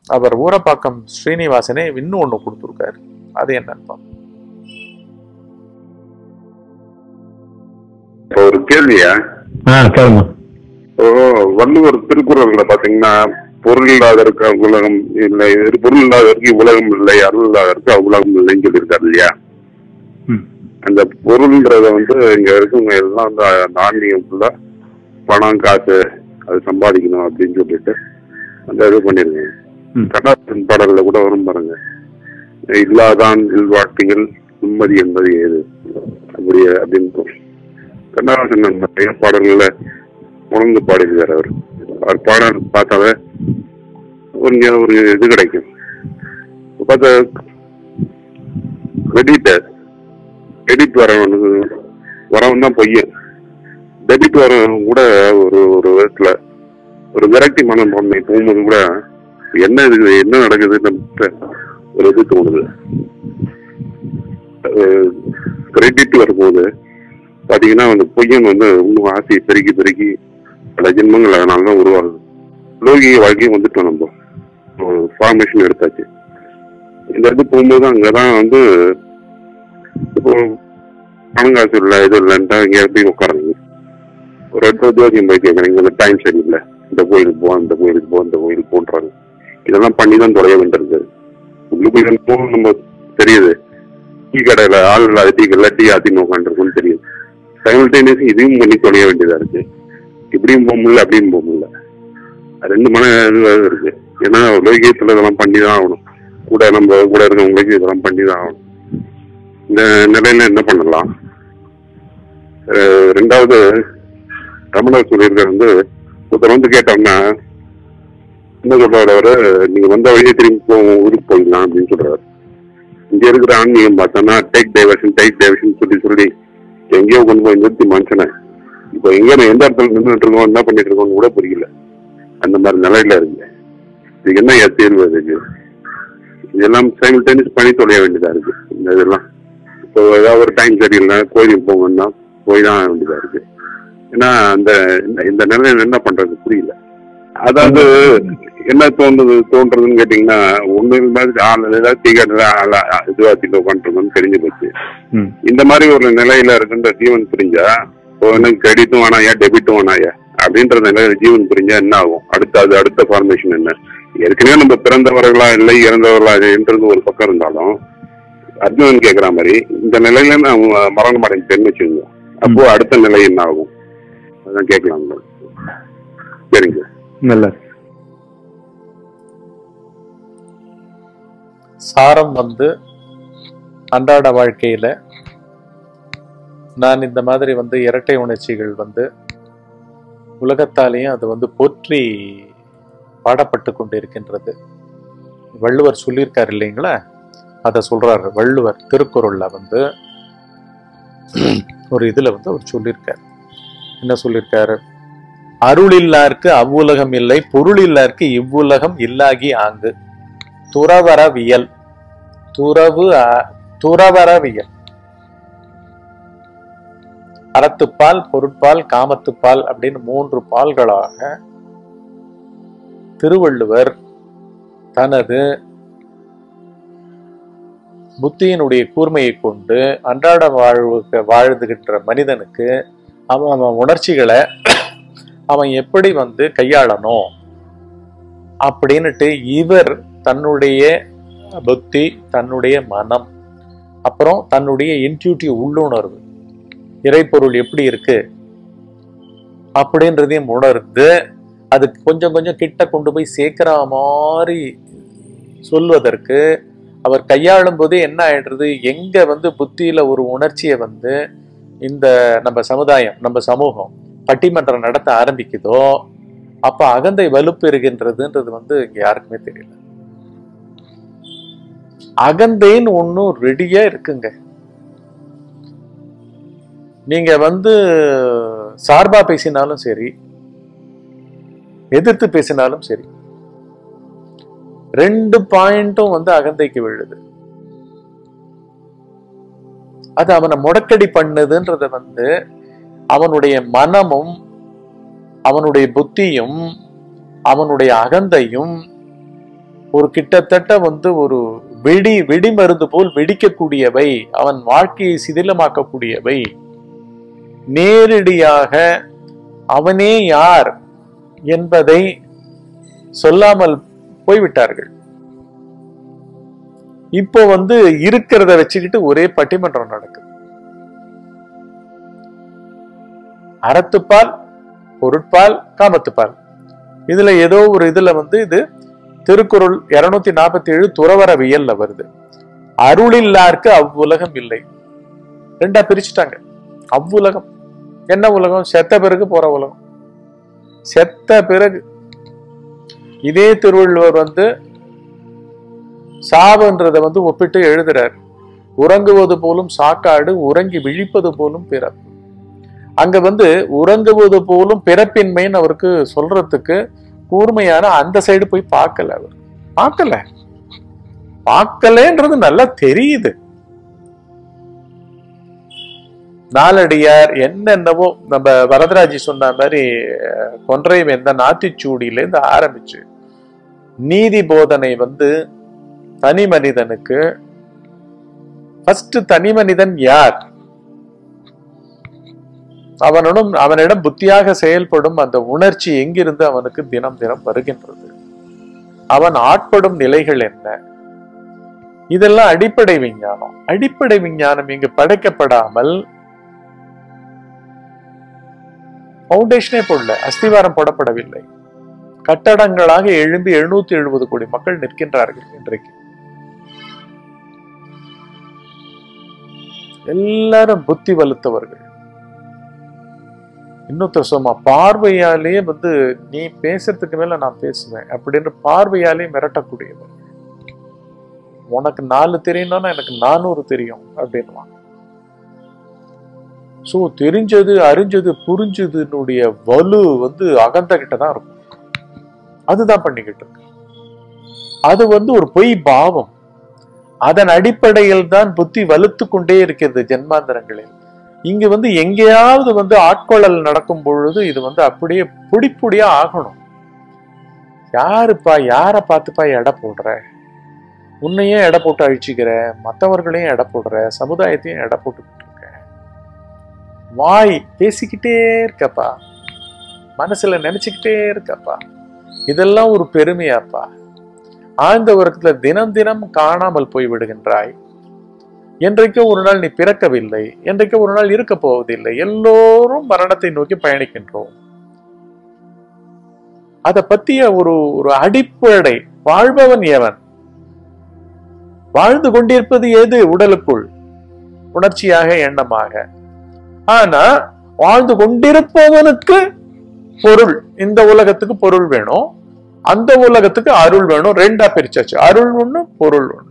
அவர் ஊரப்பாக்கம் ஸ்ரீனிவாசனே இன்னும் ஒண்ணு கொடுத்துருக்காரு அது என்னன்னு பார்ப்போம். இப்போ ஒரு கேள்வியா ஆ கேளுங்க இப்போ வள்ளுவர் திருக்குறள்ல பாத்தீங்கன்னா பொருள் இல்லாதற்கு உலகம் இல்லை பொருள் இல்லாதற்கு உலகம் இல்லை அருள் இல்லாதற்கு உலகம் இல்லைன்னு சொல்லியிருக்காரு இல்லையா ம் அந்த பொருள்ன்றத வந்து இங்க இருக்கவங்க எல்லாம் அந்த நாணயம் ஃபுல்லா பணம் காசு அது சம்பாதிக்கணும் அப்படின்னு சொல்லிட்டு அந்த இது பண்ணிருக்காங்க ம். கண்ணாசன் பாடல்ல கூட வரும் பாருங்க இல்லாதான் இல்வாழ்க்கையில் நிம்மதி என்பது ஏது அப்படி அப்படின்னு கண்ணாசன் நிறைய பாடல்களை உணர்ந்து பாடியிருக்காரு அவர் அவர் பாடல் பார்த்தாவே ஒரு இங்க ஒரு இது கிடைக்கும் இப்ப பார்த்தா கிரெடிட் எடிட் வரவனுக்கு வரவன் தான் பொய்யன் டெபிட் வரவன் கூட ஒரு ஒரு விதத்துல ஒரு விரக்தி மனப்பான்மை போகும்போது கூட என்ன இது என்ன நடக்குதுன்னு நமக்கு ஒரு இது தோணுது கிரெடிட் வரும்போது பாத்தீங்கன்னா அந்த பொய்யன் வந்து இன்னும் ஆசையை பெருக்கி பெருக்கி பல ஜென்மங்கள் அதனால தான் உருவாகுது லோகிய வாழ்க்கையும் வந்துட்டோம் நம்ம ஃபார்மேஷன் எடுத்தாச்சு இந்த இது போகும்போது அங்கதான் வந்து இப்போ பணம் காசு இல்லை இது இல்லைன்ட்டா இங்கே போய் உட்காருங்க ஒரு இடத்துல ஜோதியம் போய் கேட்குறீங்க இந்த டைம் சரியில்லை இந்த கோயிலுக்கு போ இந்த கோயிலுக்கு போ இந்த கோயிலுக்கு போன்றாங்க இதெல்லாம் பண்ணி தான் தொலைய வேண்டியிருக்கு உள்ளுக்குள்ள போகும் நம்ம தெரியுது டீ கடையில் ஆள் இல்லாத டீ கடையில் டீ ஆத்தி உட்காந்துருக்குன்னு தெரியுது சைமல்டேனியஸ் இதையும் பண்ணி தொலைய வேண்டியதா இருக்கு இப்படியும் போக முடியல அப்படியும் போக முடியல ரெண்டு மன இதுவா இருக்கு ஏன்னா லோகியத்தில் இதெல்லாம் பண்ணி தான் ஆகணும் கூட நம்ம கூட இருக்கவங்களுக்கு இதெல்லாம் பண்ணி தான் ஆகணும் இந்த நிலையில என்ன பண்ணலாம் அஹ் ரெண்டாவது ரமணர் சொல்லியிருக்காரு வந்து ஒருத்தர் வந்து கேட்டோம்னா என்ன சொல்றாரு அவரு நீங்க வந்த வழியே திரும்பி போ ஊருக்கு போயிடலாம் அப்படின்னு சொல்றாரு இங்க இருக்கிற ஆன்மீகம் பார்த்தோம்னா டேக் டைவர்ஷன் டேக் டைவர்ஷன் சொல்லி சொல்லி எங்கேயோ கொண்டு போய் நிறுத்தி மனுஷனை இப்போ எங்க எந்த இடத்துல நின்றுட்டு இருக்கோம் என்ன பண்ணிட்டு இருக்கோம்னு கூட புரியல அந்த மாதிரி நிலையில இருக்கு இதுக்கு என்ன ஏன் தீர்வு இதுக்கு இதெல்லாம் சைமில்டேனியஸ் பண்ணி தொலைய வேண்டியதா இருக்கு இந்த இதெல்லாம் இப்போ ஏதாவது ஒரு டைம் சரியில்லை கோயிலுக்கு போங்கன்னா போய் தான் ஆக வேண்டியதா இருக்கு ஏன்னா அந்த இந்த- இந்த நிலையில என்ன பண்றது புரியல அதாவது என்ன தோணுது தோன்றதுன்னு கேட்டீங்கன்னா ஒண்ணு மாதிரி ஆள் ஏதாவது தீக்காட்டுல இதுவா தீட்டு உட்காந்துருக்கோம்னு தெரிஞ்சு போச்சு ம் இந்த மாதிரி ஒரு நிலையில இருக்கின்ற ஜீவன் புரிஞ்சா இப்போ எனக்கு கிரெடிட்டும் வேணாயா டெபிட்டும் வேணாயா அப்படின்ற நிலையில ஜீவன் புரிஞ்சா என்ன ஆகும் அடுத்த அது அடுத்த ஃபார்மேஷன் என்ன ஏற்கனவே நம்ம பிறந்தவர்களா இல்லை இறந்தவர்களா என்றது ஒரு பக்கம் இருந்தாலும் அர்ஜுனன் கேக்குற மாதிரி இந்த நிலையில நான் மரணம் அடைஞ்சேன்னு வச்சுக்கோங்க அப்போ அடுத்த நிலை என்ன ஆகும் அதான் கேட்கலாம் சரிங்க நல்ல சாரம் வந்து அன்றாட வாழ்க்கையில நான் இந்த மாதிரி வந்து இரட்டை உணர்ச்சிகள் வந்து உலகத்தாலேயும் அது வந்து போற்றி பாடப்பட்டு கொண்டிருக்கின்றது வள்ளுவர் சொல்லியிருக்காரு இல்லைங்களா அதை சொல்றாரு வள்ளுவர் திருக்குறள்ல வந்து ஒரு இதுல வந்து அவர் சொல்லியிருக்காரு என்ன சொல்லியிருக்காரு அருள் இல்லார்க்கு அவ்வுலகம் இல்லை பொருள் இல்லார்க்கு இவ்வுலகம் இல்லாகி ஆங்கு துறவரவியல் துறவு அ- துறவரவியல் அறத்துப்பால் பொருட்பால் காமத்துப்பால் அப்படின்னு மூன்று பால்களாக திருவள்ளுவர் தனது புத்தியினுடைய கூர்மையை கொண்டு அன்றாட வாழ்வுக்கு வாழ்ந்துகின்ற மனிதனுக்கு அவன் அவன் உணர்ச்சிகளை அவன் எப்படி வந்து கையாளணும் அப்படின்னுட்டு இவர் தன்னுடைய புத்தி தன்னுடைய மனம் அப்புறம் தன்னுடைய இன்ட்யூட்டிவ் உள்ளுணர்வு இறைப்பொருள் எப்படி இருக்கு அப்படின்றதையும் உணர்ந்து அது கொஞ்சம் கொஞ்சம் கிட்ட கொண்டு போய் சேர்க்கிற மாதிரி சொல்வதற்கு அவர் கையாளும் போது என்ன ஆயிடுறது எங்க வந்து புத்தியில ஒரு உணர்ச்சியை வந்து இந்த நம்ம சமுதாயம் நம்ம சமூகம் பட்டிமன்றம் நடத்த ஆரம்பிக்குதோ அப்ப அகந்தை வலுப்பெறுகின்றதுன்றது வந்து இங்க யாருக்குமே தெரியல அகந்தைன்னு ஒன்றும் ரெடியா இருக்குங்க நீங்க வந்து சார்பா பேசினாலும் சரி எதிர்த்து பேசினாலும் சரி ரெண்டு பாயிண்டும் வந்து அகந்தைக்கு விழுது அது அவனை முடக்கடி பண்ணுதுன்றத வந்து அவனுடைய மனமும் அவனுடைய புத்தியும் அவனுடைய அகந்தையும் ஒரு கிட்டத்தட்ட வந்து ஒரு வெடி வெடி மருந்து போல் வெடிக்கக்கூடியவை அவன் வாழ்க்கையை சிதிலமாக்கக்கூடியவை நேரடியாக அவனே யார் என்பதை சொல்லாமல் போய்விட்டார்கள் இப்போ வந்து இருக்கிறத வச்சுக்கிட்டு ஒரே பட்டிமன்றம் நடக்குது அறத்துப்பால் பொருட்பால் காமத்துப்பால் இதுல ஏதோ ஒரு இதுல வந்து இது திருக்குறள் இருநூத்தி நாற்பத்தி ஏழு துறவரவியல்ல வருது அருளில்லார்க்கு அவ்வுலகம் இல்லை ரெண்டா பிரிச்சுட்டாங்க அவ்வுலகம் என்ன உலகம் செத்த பிறகு போற உலகம் செத்த பிறகு இதே திருவள்ளுவர் வந்து சாவுன்றத வந்து ஒப்பிட்டு எழுதுறார் உறங்குவது போலும் சாக்காடு உறங்கி விழிப்பது போலும் பிறப்பு அங்க வந்து உறங்குவது போலும் பிறப்பின்மைன்னு அவருக்கு சொல்றதுக்கு கூர்மையான அந்த சைடு போய் பார்க்கல அவர் பார்க்கல பார்க்கலன்றது நல்லா தெரியுது நாலடியார் என்னென்னவோ நம்ம வரதராஜி சொன்ன மாதிரி அஹ், கொன்றை வெந்த நாத்திச்சூடியில இருந்து ஆரம்பிச்சு நீதி போதனை வந்து தனி மனிதனுக்கு ஃபர்ஸ்ட் தனி மனிதன் யார் அவனுடன் அவனிடம் புத்தியாக செயல்படும் அந்த உணர்ச்சி எங்கிருந்து அவனுக்கு தினம் தினம் வருகின்றது அவன் ஆட்படும் நிலைகள் என்ன இதெல்லாம் அடிப்படை விஞ்ஞானம் அடிப்படை விஞ்ஞானம் இங்கு படைக்கப்படாமல் பவுண்டேஷனே போடல அஸ்திவாரம் போடப்படவில்லை கட்டடங்களாக எழும்பி எழுநூத்தி எழுபது கோடி மக்கள் நிற்கின்றார்கள் இன்றைக்கு எல்லாரும் புத்தி வலுத்தவர்கள் இன்னொருத்தர் சொன்னா பார்வையாலே வந்து நீ பேசுறதுக்கு மேல நான் பேசுவேன் அப்படின்னு பார்வையாலே மிரட்டக்கூடியவர் உனக்கு நாலு தெரியும்னா எனக்கு நானூறு தெரியும் அப்படின்வாங்க சோ தெரிஞ்சது அறிஞ்சது புரிஞ்சதுனுடைய வலு வந்து அகந்த கிட்ட தான் இருக்கும் அதுதான் பண்ணிக்கிட்டு இருக்கு அது வந்து ஒரு பொய் பாவம் அதன் அடிப்படையில் தான் புத்தி வலுத்து கொண்டே இருக்கிறது ஜென்மாந்தரங்களில் இங்க வந்து எங்கேயாவது வந்து ஆட்கொள்ளல் நடக்கும் பொழுது இது வந்து அப்படியே பொடி பொடியா ஆகணும் யாருப்பா யார பார்த்துப்பா எடை போடுற உன்னையும் எடை போட்டு அழிச்சுக்கிற மற்றவர்களையும் எடை போடுற சமுதாயத்தையும் எடை போட்டுக்கிட்டு இருக்க வாய் பேசிக்கிட்டே இருக்கப்பா மனசுல நினைச்சுக்கிட்டே இருக்கப்பா இதெல்லாம் ஒரு பெருமையாப்பா ஆழ்ந்த உறக்கத்துல தினம் தினம் காணாமல் போய் விடுகின்றாய் என்றைக்கோ ஒரு நாள் நீ பிறக்கவில்லை என்றைக்கோ ஒரு நாள் இருக்க போவதில்லை எல்லோரும் மரணத்தை நோக்கி பயணிக்கின்றோம் அதை பத்திய ஒரு ஒரு அடிப்படை வாழ்பவன் எவன் வாழ்ந்து கொண்டிருப்பது எது உடலுக்குள் உணர்ச்சியாக எண்ணமாக ஆனா வாழ்ந்து கொண்டிருப்பவனுக்கு பொருள் இந்த உலகத்துக்கு பொருள் வேணும் அந்த உலகத்துக்கு அருள் வேணும் ரெண்டா பிரிச்சாச்சு அருள் ஒண்ணு பொருள் ஒண்ணு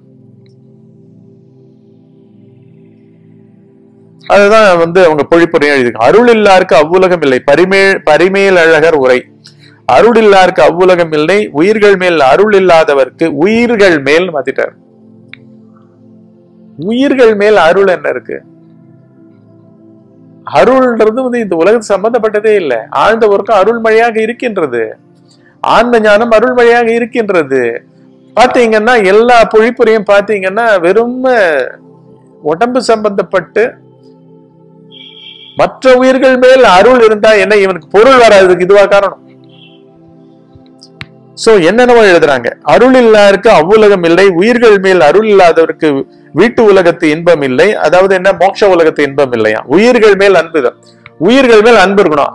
அதுதான் வந்து அவங்க பொழிப்புரையும் எழுதிருக்காங்க அருள் இல்லாருக்கு அவ்வுலகம் இல்லை பரிமேல் பரிமேல் அழகர் உரை அருள் இல்லாருக்கு அவ்வுலகம் இல்லை உயிர்கள் மேல் அருள் இல்லாதவர்க்கு உயிர்கள் மேல் மாத்திட்டார் உயிர்கள் மேல் அருள் என்ன இருக்கு அருள்ன்றது வந்து இந்த உலகத்து சம்பந்தப்பட்டதே இல்லை ஆழ்ந்த ஒர்க்கம் அருள்மழையாக இருக்கின்றது ஆன்ம ஞானம் அருள்மழையாக இருக்கின்றது பாத்தீங்கன்னா எல்லா பொழிப்புரையும் பாத்தீங்கன்னா வெறும் உடம்பு சம்பந்தப்பட்டு மற்ற உயிர்கள் மேல் அருள் இருந்தா என்ன இவனுக்கு பொருள் வராதுக்கு இதுவா காரணம் சோ என்னென்னவோ எழுதுறாங்க அருள் இல்லாருக்கு அவ்வுலகம் இல்லை உயிர்கள் மேல் அருள் இல்லாதவருக்கு வீட்டு உலகத்து இன்பம் இல்லை அதாவது என்ன மோட்ச உலகத்து இன்பம் இல்லையா உயிர்கள் மேல் அன்பு தான். உயிர்கள் மேல் அன்பு இருக்கணும்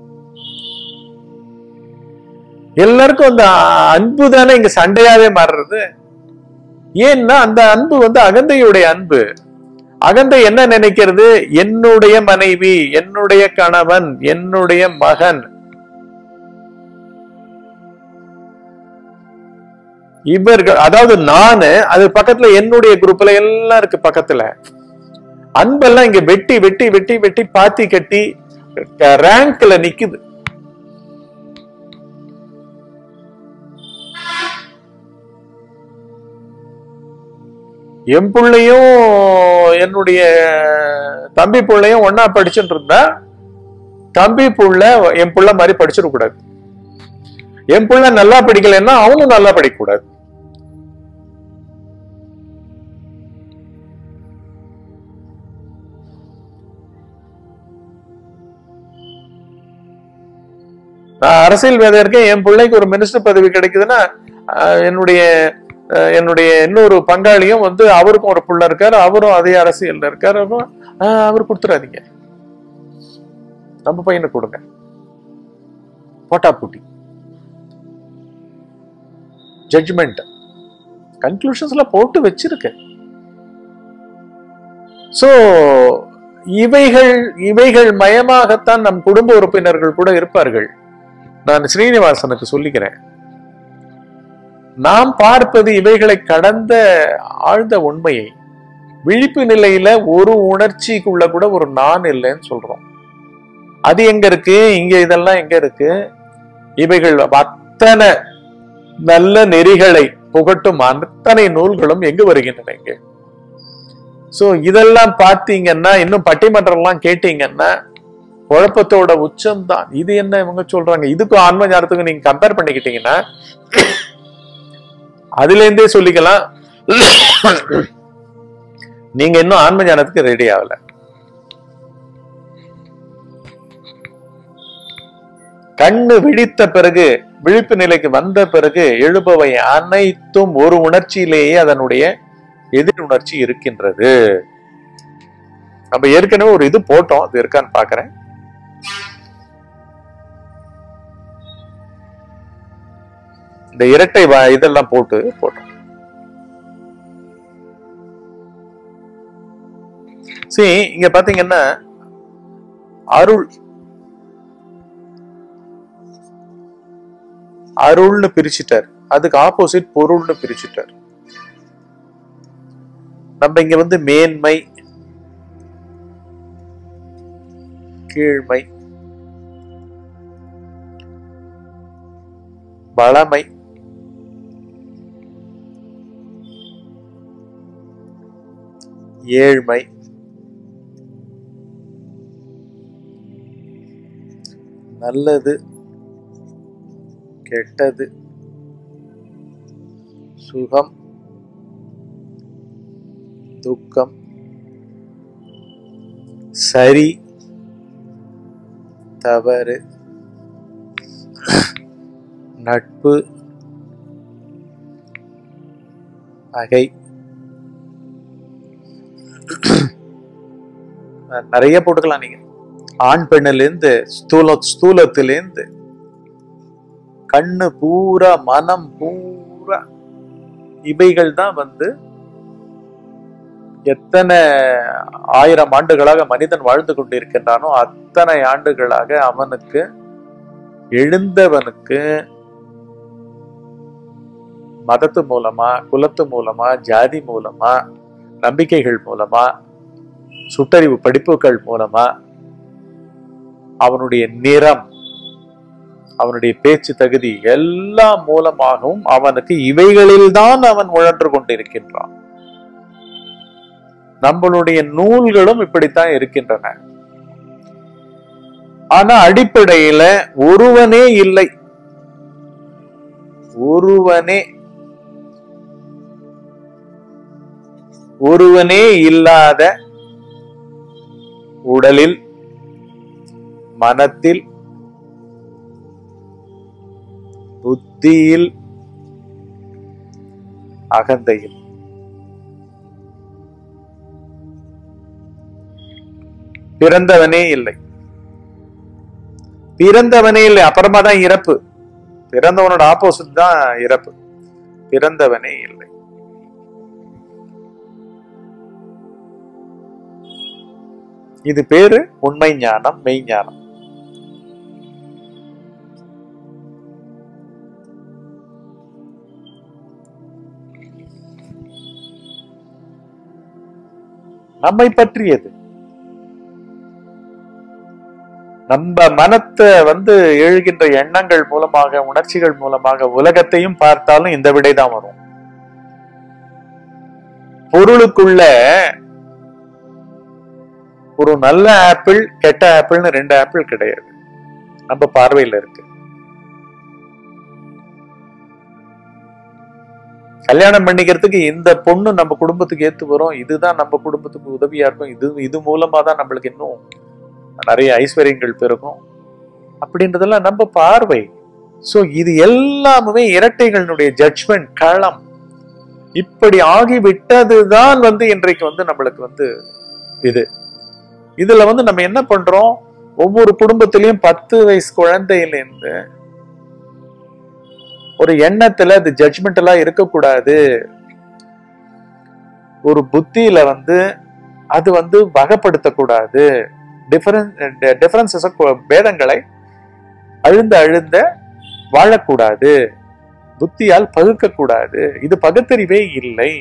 எல்லாருக்கும் அந்த அன்பு தானே இங்க சண்டையாவே மாறுறது ஏன்னா அந்த அன்பு வந்து அகந்தையுடைய அன்பு அகந்தை என்ன நினைக்கிறது என்னுடைய மனைவி என்னுடைய கணவன் என்னுடைய மகன் இவர்கள் அதாவது நானு அது பக்கத்துல என்னுடைய குரூப்ல எல்லாம் இருக்கு பக்கத்துல அன்பெல்லாம் இங்க வெட்டி வெட்டி வெட்டி வெட்டி பாத்தி கட்டி ரேங்க்ல நிக்குது என் பிள்ளையும் என்னுடைய தம்பி பிள்ளையும் ஒன்னா படிச்சுட்டு இருந்தா தம்பி புள்ள என் புள்ள மாதிரி படிச்சிடக் கூடாது என் புள்ள நல்லா படிக்கலைன்னா அவனும் நல்லா படிக்க கூடாது அஹ், அரசியல்வாதியா இருக்கேன் என் பிள்ளைக்கு ஒரு மினிஸ்டர் பதவி கிடைக்குதுன்னா அஹ், என்னுடைய அஹ், என்னுடைய இன்னொரு பங்காளியும் வந்து அவருக்கும் ஒரு புள்ள இருக்காரு அவரும் அதே அரசியல்ல இருக்காரு அப்போ, அஹ், அவர் கொடுத்துறாதீங்க நம்ம பையனுக்கு கொடுங்க போட்டா பூட்டி ஜட்ஜ்மெண்ட் கன்க்ளூஷன்ஸ்ல போட்டு வச்சிருக்கேன் சோ இவைகள் இவைகள் மயமாகத்தான் நம் குடும்ப உறுப்பினர்கள் கூட இருப்பார்கள் நான் ஸ்ரீனிவாசனுக்கு சொல்லிக்கிறேன் நாம் பார்ப்பது இவைகளை கடந்த ஆழ்ந்த உண்மையை விழிப்பு நிலையில ஒரு உணர்ச்சிக்குள்ள கூட ஒரு நான் இல்லைன்னு சொல்றோம் அது எங்க இருக்கு இங்க இதெல்லாம் எங்க இருக்கு இவைகள் அத்தனை நல்ல நெறிகளை புகட்டும் அத்தனை நூல்களும் எங்கு வருகின்றன இங்க சோ இதெல்லாம் பார்த்தீங்கன்னா இன்னும் பட்டிமன்றம்லாம் கேட்டீங்கன்னா குழப்பத்தோட உச்சம்தான் இது என்ன இவங்க சொல்றாங்க இதுக்கும் ஆன்ம ஞானத்துக்கும் நீங்க கம்பேர் பண்ணிக்கிட்டீங்கன்னா அதுல இருந்தே சொல்லிக்கலாம் நீங்க இன்னும் ஆன்ம ஞானத்துக்கு ரெடி ஆகல கண்ணு விழித்த பிறகு விழிப்பு நிலைக்கு வந்த பிறகு எழுபவை அனைத்தும் ஒரு உணர்ச்சியிலேயே அதனுடைய எதிர் உணர்ச்சி இருக்கின்றது நம்ம ஏற்கனவே ஒரு இது போட்டோம் அது இருக்கான்னு பாக்குறேன் இந்த இரட்டை வ- இதெல்லாம் போட்டு போட்டோம் சரி இங்க பாத்தீங்கன்னா அருள் அருள்னு பிரிச்சுட்டார் அதுக்கு ஆப்போசிட் பொருள்னு பிரிச்சுட்டார் நம்ம இங்க வந்து மேன்மை கீழ்மை வளமை ஏழ்மை நல்லது கெட்டது சுகம் துக்கம் சரி தவறு நட்பு பகை நிறைய போட்டுக்கலாம் நீங்க ஆண் பெண்ணிலிருந்து ஸ்தூல ஸ்தூலத்திலேருந்து கண்ணு பூரா மனம் பூரா இவைகள் தான் வந்து எத்தனை ஆயிரம் ஆண்டுகளாக மனிதன் வாழ்ந்து கொண்டிருக்கின்றானோ அத்தனை ஆண்டுகளாக அவனுக்கு எழுந்தவனுக்கு மதத்து மூலமா குலத்து மூலமா ஜாதி மூலமா நம்பிக்கைகள் மூலமா சுட்டறிவு படிப்புகள் மூலமா அவனுடைய நிறம் அவனுடைய பேச்சு தகுதி எல்லாம் மூலமாகவும் அவனுக்கு இவைகளில்தான் அவன் உழன்று கொண்டிருக்கின்றான் நம்மளுடைய நூல்களும் இப்படித்தான் இருக்கின்றன ஆனா அடிப்படையில ஒருவனே இல்லை ஒருவனே ஒருவனே இல்லாத உடலில் மனத்தில் புத்தியில் அகந்தையில் பிறந்தவனே இல்லை பிறந்தவனே இல்லை அப்புறமா தான் இறப்பு பிறந்தவனோட ஆப்போசிட் தான் இறப்பு பிறந்தவனே இல்லை இது பேரு உண்மை ஞானம் மெய் ஞானம் நம்மை பற்றியது நம்ம மனத்தை வந்து எழுகின்ற எண்ணங்கள் மூலமாக உணர்ச்சிகள் மூலமாக உலகத்தையும் பார்த்தாலும் இந்த விடைதான் வரும் பொருளுக்குள்ள ஒரு நல்ல ஆப்பிள் கெட்ட ஆப்பிள்னு ரெண்டு ஆப்பிள் கிடையாது நம்ம பார்வையில இருக்கு கல்யாணம் பண்ணிக்கிறதுக்கு இந்த பொண்ணு நம்ம குடும்பத்துக்கு ஏத்து வரும் இதுதான் நம்ம குடும்பத்துக்கு உதவியா இருக்கும் இது இது மூலமா தான் நம்மளுக்கு இன்னும் நிறைய ஐஸ்வர்யங்கள் பெருகும் அப்படின்றதெல்லாம் நம்ம பார்வை சோ இது எல்லாமே இரட்டைகளினுடைய ஜட்ஜ்மெண்ட் களம் இப்படி ஆகிவிட்டதுதான் வந்து இன்றைக்கு வந்து நம்மளுக்கு வந்து இது இதுல வந்து நம்ம என்ன பண்றோம் ஒவ்வொரு குடும்பத்திலயும் பத்து வயசு குழந்தையிலேருந்து ஒரு எண்ணத்துல அது ஜட்ஜ்மெண்ட் எல்லாம் இருக்கக்கூடாது ஒரு புத்தியில வந்து அது வந்து வகைப்படுத்தக்கூடாது டிஃபரன்ஸ் டிஃபரன்சஸ் பேதங்களை அழுந்த அழுந்த வாழக்கூடாது புத்தியால் பகுக்க கூடாது இது பகுத்தறிவே இல்லை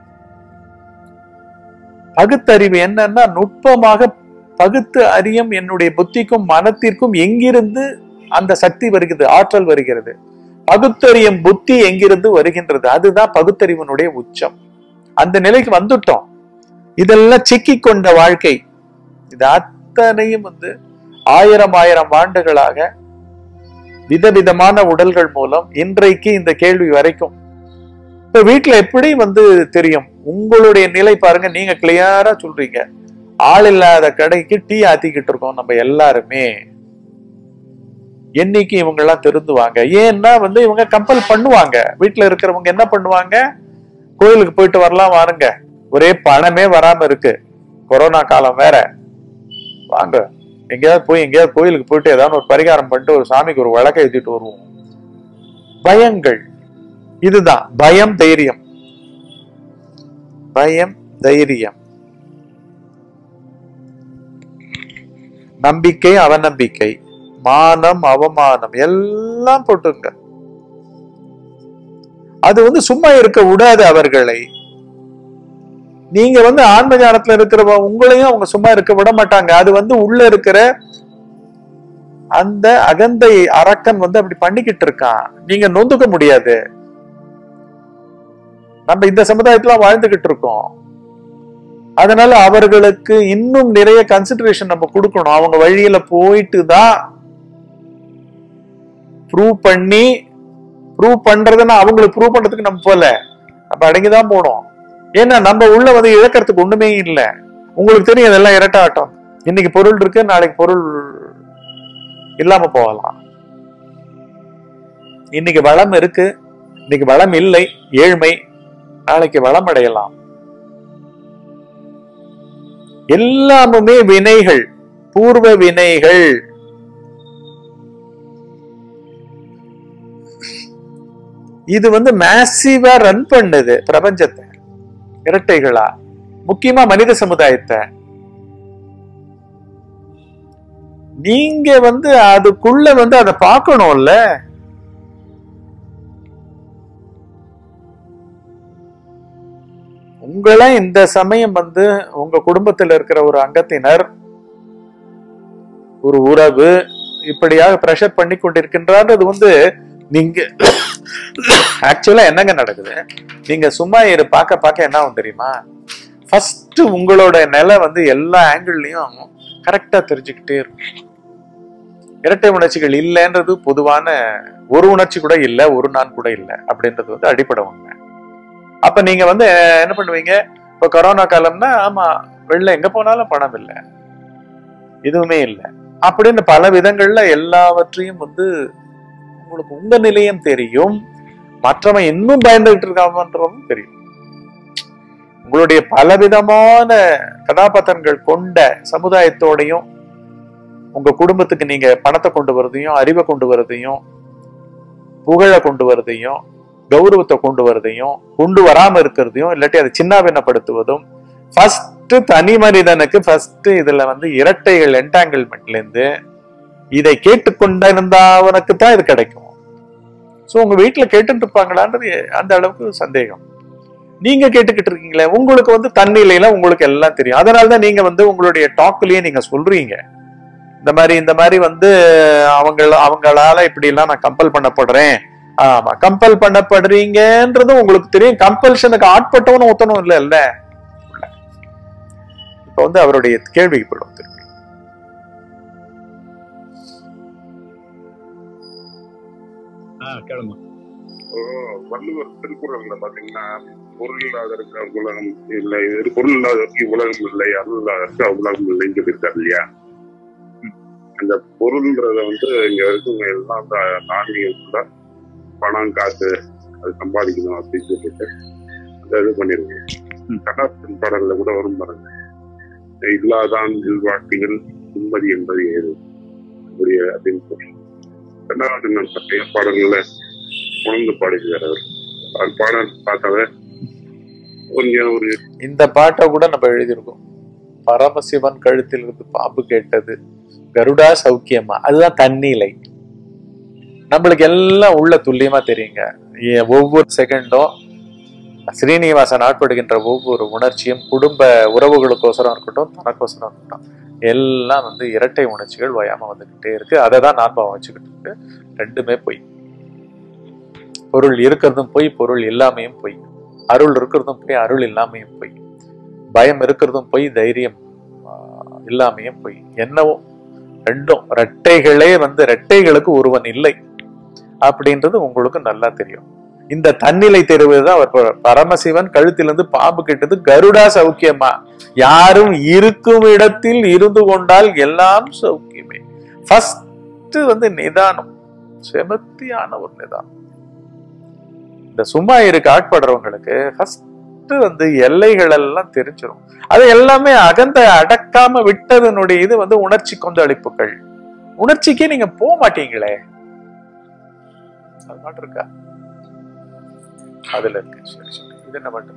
பகுத்தறிவு என்னன்னா நுட்பமாக பகுத்து அறியும் என்னுடைய புத்திக்கும் மனத்திற்கும் எங்கிருந்து அந்த சக்தி வருகிறது ஆற்றல் வருகிறது பகுத்தறியும் புத்தி எங்கிருந்து வருகின்றது அதுதான் பகுத்தறிவனுடைய உச்சம் அந்த நிலைக்கு வந்துட்டோம் இதெல்லாம் சிக்கி கொண்ட வாழ்க்கை இது அத்தனையும் வந்து ஆயிரம் ஆயிரம் ஆண்டுகளாக விதவிதமான உடல்கள் மூலம் இன்றைக்கு இந்த கேள்வி வரைக்கும் இப்ப வீட்டுல எப்படி வந்து தெரியும் உங்களுடைய நிலை பாருங்க நீங்க கிளியரா சொல்றீங்க ஆள் இல்லாத கடைக்கு டீ ஆத்திக்கிட்டு இருக்கோம் நம்ம எல்லாருமே என்னைக்கு இவங்க எல்லாம் திருந்துவாங்க ஏன்னா வந்து இவங்க கம்பல் பண்ணுவாங்க வீட்டுல இருக்கிறவங்க என்ன பண்ணுவாங்க கோயிலுக்கு போயிட்டு வரலாம் வாருங்க ஒரே பணமே வராம இருக்கு கொரோனா காலம் வேற வாங்க எங்கேயாவது போய் எங்கேயாவது கோயிலுக்கு போயிட்டு ஏதாவது ஒரு பரிகாரம் பண்ணிட்டு ஒரு சாமிக்கு ஒரு விளக்க ஏத்திட்டு வருவோம் பயங்கள் இதுதான் பயம் தைரியம் பயம் தைரியம் நம்பிக்கை அவநம்பிக்கை மானம் அவமானம் எல்லாம் போட்டுங்க அது வந்து சும்மா இருக்க விடாது அவர்களை நீங்க வந்து ஆன்ம ஞானத்துல இருக்கிறவ உங்களையும் அவங்க சும்மா இருக்க விட மாட்டாங்க அது வந்து உள்ள இருக்கிற அந்த அகந்தை அரக்கன் வந்து அப்படி பண்ணிக்கிட்டு இருக்கான் நீங்க நொந்துக்க முடியாது நம்ம இந்த சமுதாயத்துல வாழ்ந்துகிட்டு இருக்கோம் அதனால அவர்களுக்கு இன்னும் நிறைய கன்சிடரேஷன் நம்ம கொடுக்கணும் அவங்க வழியில போயிட்டு தான் ப்ரூவ் பண்ணி ப்ரூவ் பண்றதுன்னா அவங்களுக்கு ப்ரூவ் பண்றதுக்கு நம்ம போல நம்ம அடங்கிதான் போனோம் ஏன்னா நம்ம உள்ள வந்து இழக்கிறதுக்கு ஒண்ணுமே இல்லை உங்களுக்கு தெரியும் இதெல்லாம் இரட்டாட்டம் இன்னைக்கு பொருள் இருக்கு நாளைக்கு பொருள் இல்லாம போகலாம் இன்னைக்கு வளம் இருக்கு இன்னைக்கு வளம் இல்லை ஏழ்மை நாளைக்கு வளம் அடையலாம் எல்லாமுமே வினைகள் பூர்வ வினைகள் இது வந்து மேசிவா ரன் பண்ணுது பிரபஞ்சத்தை இரட்டைகளா முக்கியமா மனித சமுதாயத்தை நீங்க வந்து அதுக்குள்ள வந்து அதை பார்க்கணும்ல உங்களை இந்த சமயம் வந்து உங்க குடும்பத்தில் இருக்கிற ஒரு அங்கத்தினர் ஒரு உறவு இப்படியாக ப்ரெஷர் பண்ணி கொண்டிருக்கின்றான்றது வந்து நீங்க ஆக்சுவலா என்னங்க நடக்குது நீங்க சும்மா இரு பார்க்க பார்க்க என்ன ஆகும் தெரியுமா ஃபர்ஸ்ட் உங்களோட நிலை வந்து எல்லா ஆங்கிள்லயும் கரெக்டா தெரிஞ்சுக்கிட்டே இருக்கும் இரட்டை உணர்ச்சிகள் இல்லைன்றது பொதுவான ஒரு உணர்ச்சி கூட இல்லை ஒரு நான் கூட இல்லை அப்படின்றது வந்து அடிப்படை உண்மை அப்ப நீங்க வந்து என்ன பண்ணுவீங்க இப்ப கொரோனா காலம்னா ஆமா வெளில எங்க போனாலும் பணம் இல்லை எதுவுமே இல்லை அப்படின்னு பல விதங்கள்ல எல்லாவற்றையும் வந்து உங்களுக்கு உங்க நிலையம் தெரியும் மற்றவன் இன்னும் பயந்துகிட்டு இருக்காமன்றதும் தெரியும் உங்களுடைய பலவிதமான கதாபாத்திரங்கள் கொண்ட சமுதாயத்தோடையும் உங்க குடும்பத்துக்கு நீங்க பணத்தை கொண்டு வரதையும் அறிவை கொண்டு வரதையும் புகழை கொண்டு வரதையும் கௌரவத்தை கொண்டு வரதையும் கொண்டு வராம இருக்கிறதையும் இல்லாட்டி அதை சின்னாபின்னப்படுத்துவதும் ஃபர்ஸ்ட் தனி மனிதனுக்கு ஃபர்ஸ்ட் இதுல வந்து இரட்டைகள் என்டாங்கிள்மெண்ட்ல இருந்து இதை கேட்டுக்கொண்டிருந்தவனுக்கு தான் இது கிடைக்கும் சோ உங்க வீட்டுல கேட்டுட்டு இருப்பாங்களான்றது அந்த அளவுக்கு சந்தேகம் நீங்க கேட்டுக்கிட்டு இருக்கீங்களே உங்களுக்கு வந்து தன்னிலையில உங்களுக்கு எல்லாம் தெரியும் அதனாலதான் நீங்க வந்து உங்களுடைய டாக்லயே நீங்க சொல்றீங்க இந்த மாதிரி இந்த மாதிரி வந்து அவங்க அவங்களால இப்படி எல்லாம் நான் கம்பல் பண்ணப்படுறேன் ஆமா கம்பல் பண்ணப்படுறீங்கன்றதும் உங்களுக்கு தெரியும் கம்பல்ஷனுக்கு ஆட்பட்டவனும் ஒத்தனும் இல்ல இல்ல இப்ப வந்து அவருடைய கேள்விக்கு போயிடும் திருப்பி ஆ கேளுங்க வள்ளுவர் திருக்குறள்ல பாத்தீங்கன்னா பொருள் இல்லாதற்கு உலகம் இல்லை இது பொருள் இல்லாதற்கு உலகம் இல்லை அருள் இல்லாதற்கு உலகம் இல்லைன்னு சொல்லியிருக்காரு இல்லையா அந்த பொருள்ன்றத வந்து இங்க இருக்கவங்க எல்லாம் அந்த நாணயத்துல பணம் காசு அது சம்பாதிக்கணும் அப்படின்னு சொல்லிட்டு அந்த இது பண்ணிருக்கோம் ம். கடாசன் பாடல்ல கூட வரும் பாருங்க இல்லாதான் வாழ்க்கைகள் நிம்மதி என்பது ஏது அப்படிய அப்படின்னு சொல்லி ரெண்டாவது நான் பழைய பாடல்கள உணர்ந்து பாடுகிறார் அவர் அவர் பாடல் பார்த்தாவே கொஞ்சம் ஒரு இந்த பாட்டை கூட நம்ம எழுதியிருக்கோம் பரமசிவன் கழுத்தில் இருந்து பாம்பு கேட்டது கருடா சௌக்கியமா அதுதான் தன்னிலை நம்மளுக்கு எல்லாம் உள்ள துல்லியமா தெரியுங்க ஏ- ஒவ்வொரு செகண்டும் ஸ்ரீனிவாசன் ஆட்படுகின்ற ஒவ்வொரு உணர்ச்சியும் குடும்ப உறவுகளுக்கோசரம் இருக்கட்டும் தனக்கோசரம் இருக்கட்டும் எல்லாம் வந்து இரட்டை உணர்ச்சிகள் வயாம வந்துகிட்டே இருக்கு அதை தான் நான்பாவம் வச்சுக்கிட்டு இருக்கு ரெண்டுமே பொய் பொருள் இருக்கிறதும் பொய் பொருள் இல்லாமையும் பொய் அருள் இருக்கிறதும் பொய் அருள் இல்லாமையும் பொய் பயம் இருக்கிறதும் பொய் தைரியம் ஆஹ், இல்லாமையும் பொய் என்னவோ ரெண்டும் ரெட்டைகளே வந்து ரெட்டைகளுக்கு ஒருவன் இல்லை அப்படின்றது உங்களுக்கு நல்லா தெரியும் இந்த தன்னிலை தெரிவதுதான் அவர் ப- பரமசிவன் கழுத்திலிருந்து பாம்பு கெட்டது கருடா சௌக்கியமா யாரும் இருக்கும் இடத்தில் இருந்து கொண்டால் எல்லாம் சௌக்கியமே ஃபர்ஸ்ட் வந்து நிதானம் செமத்தியான ஒரு நிதானம் இந்த சும்மா இருக்க ஆட்படுறவங்களுக்கு ஃபர்ஸ்ட் வந்து எல்லைகள் எல்லாம் தெரிஞ்சிடும் அது எல்லாமே அகந்த அடக்காம விட்டதனுடைய இது வந்து உணர்ச்சி கொந்தளிப்புகள் உணர்ச்சிக்கே நீங்க போக மாட்டீங்களே அது மட்டும் இருக்கா அதுல இருக்கு சரி சரி இது என்ன மட்டும்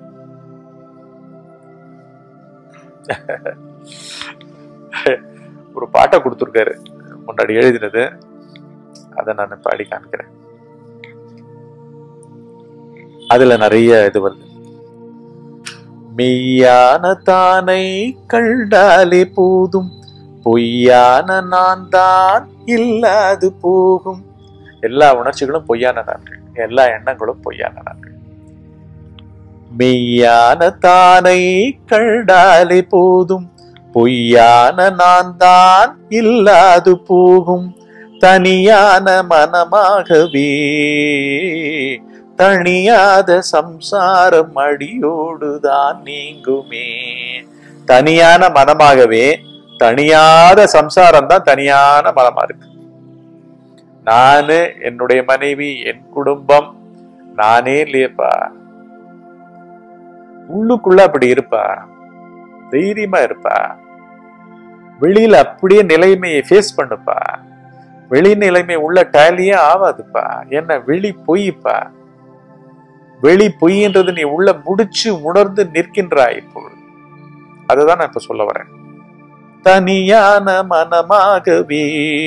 ஒரு பாட்டை கொடுத்துருக்காரு முன்னாடி எழுதினது அதை நான் பாடி காமிக்கிறேன் அதுல நிறைய இது வருது மெய்யான தானை கண்டாலே போதும் பொய்யான நான் தான் இல்லாது போகும் எல்லா உணர்ச்சிகளும் பொய்யான நாட்கள் எல்லா எண்ணங்களும் பொய்யான நாட்கள் மெய்யான தானை கண்டாலே போதும் பொய்யான நான் தான் இல்லாது போகும் தனியான மனமாகவே தனியாத சம்சாரம் அடியோடுதான் நீங்குமே தனியான மனமாகவே தனியாத சம்சாரம் தான் தனியான மனமா இருக்கு நானு என்னுடைய மனைவி என் குடும்பம் நானே இல்லையப்பா உள்ளுக்குள்ள அப்படி இருப்பா தைரியமா இருப்பா வெளியில அப்படியே நிலைமையை ஃபேஸ் பண்ணுப்பா வெளி நிலைமை உள்ள டேலியே ஆகாதுப்பா என்ன வெளி பொய்ப்பா வெளி பொய்ன்றது நீ உள்ள முடிச்சு உணர்ந்து நிற்கின்றாய் இப்பொழுது அதுதான் நான் இப்ப சொல்ல வரேன் தனியான மனமாகவே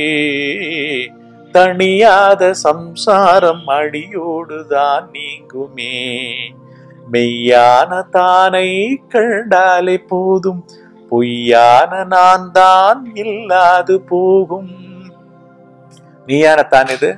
தனியாத சம்சாரம் அடியோடுதான் நீங்குமே மெய்யான தானை கண்டாலே போதும் பொய்யான நான் தான் இல்லாது போகும் நீயான தான் இது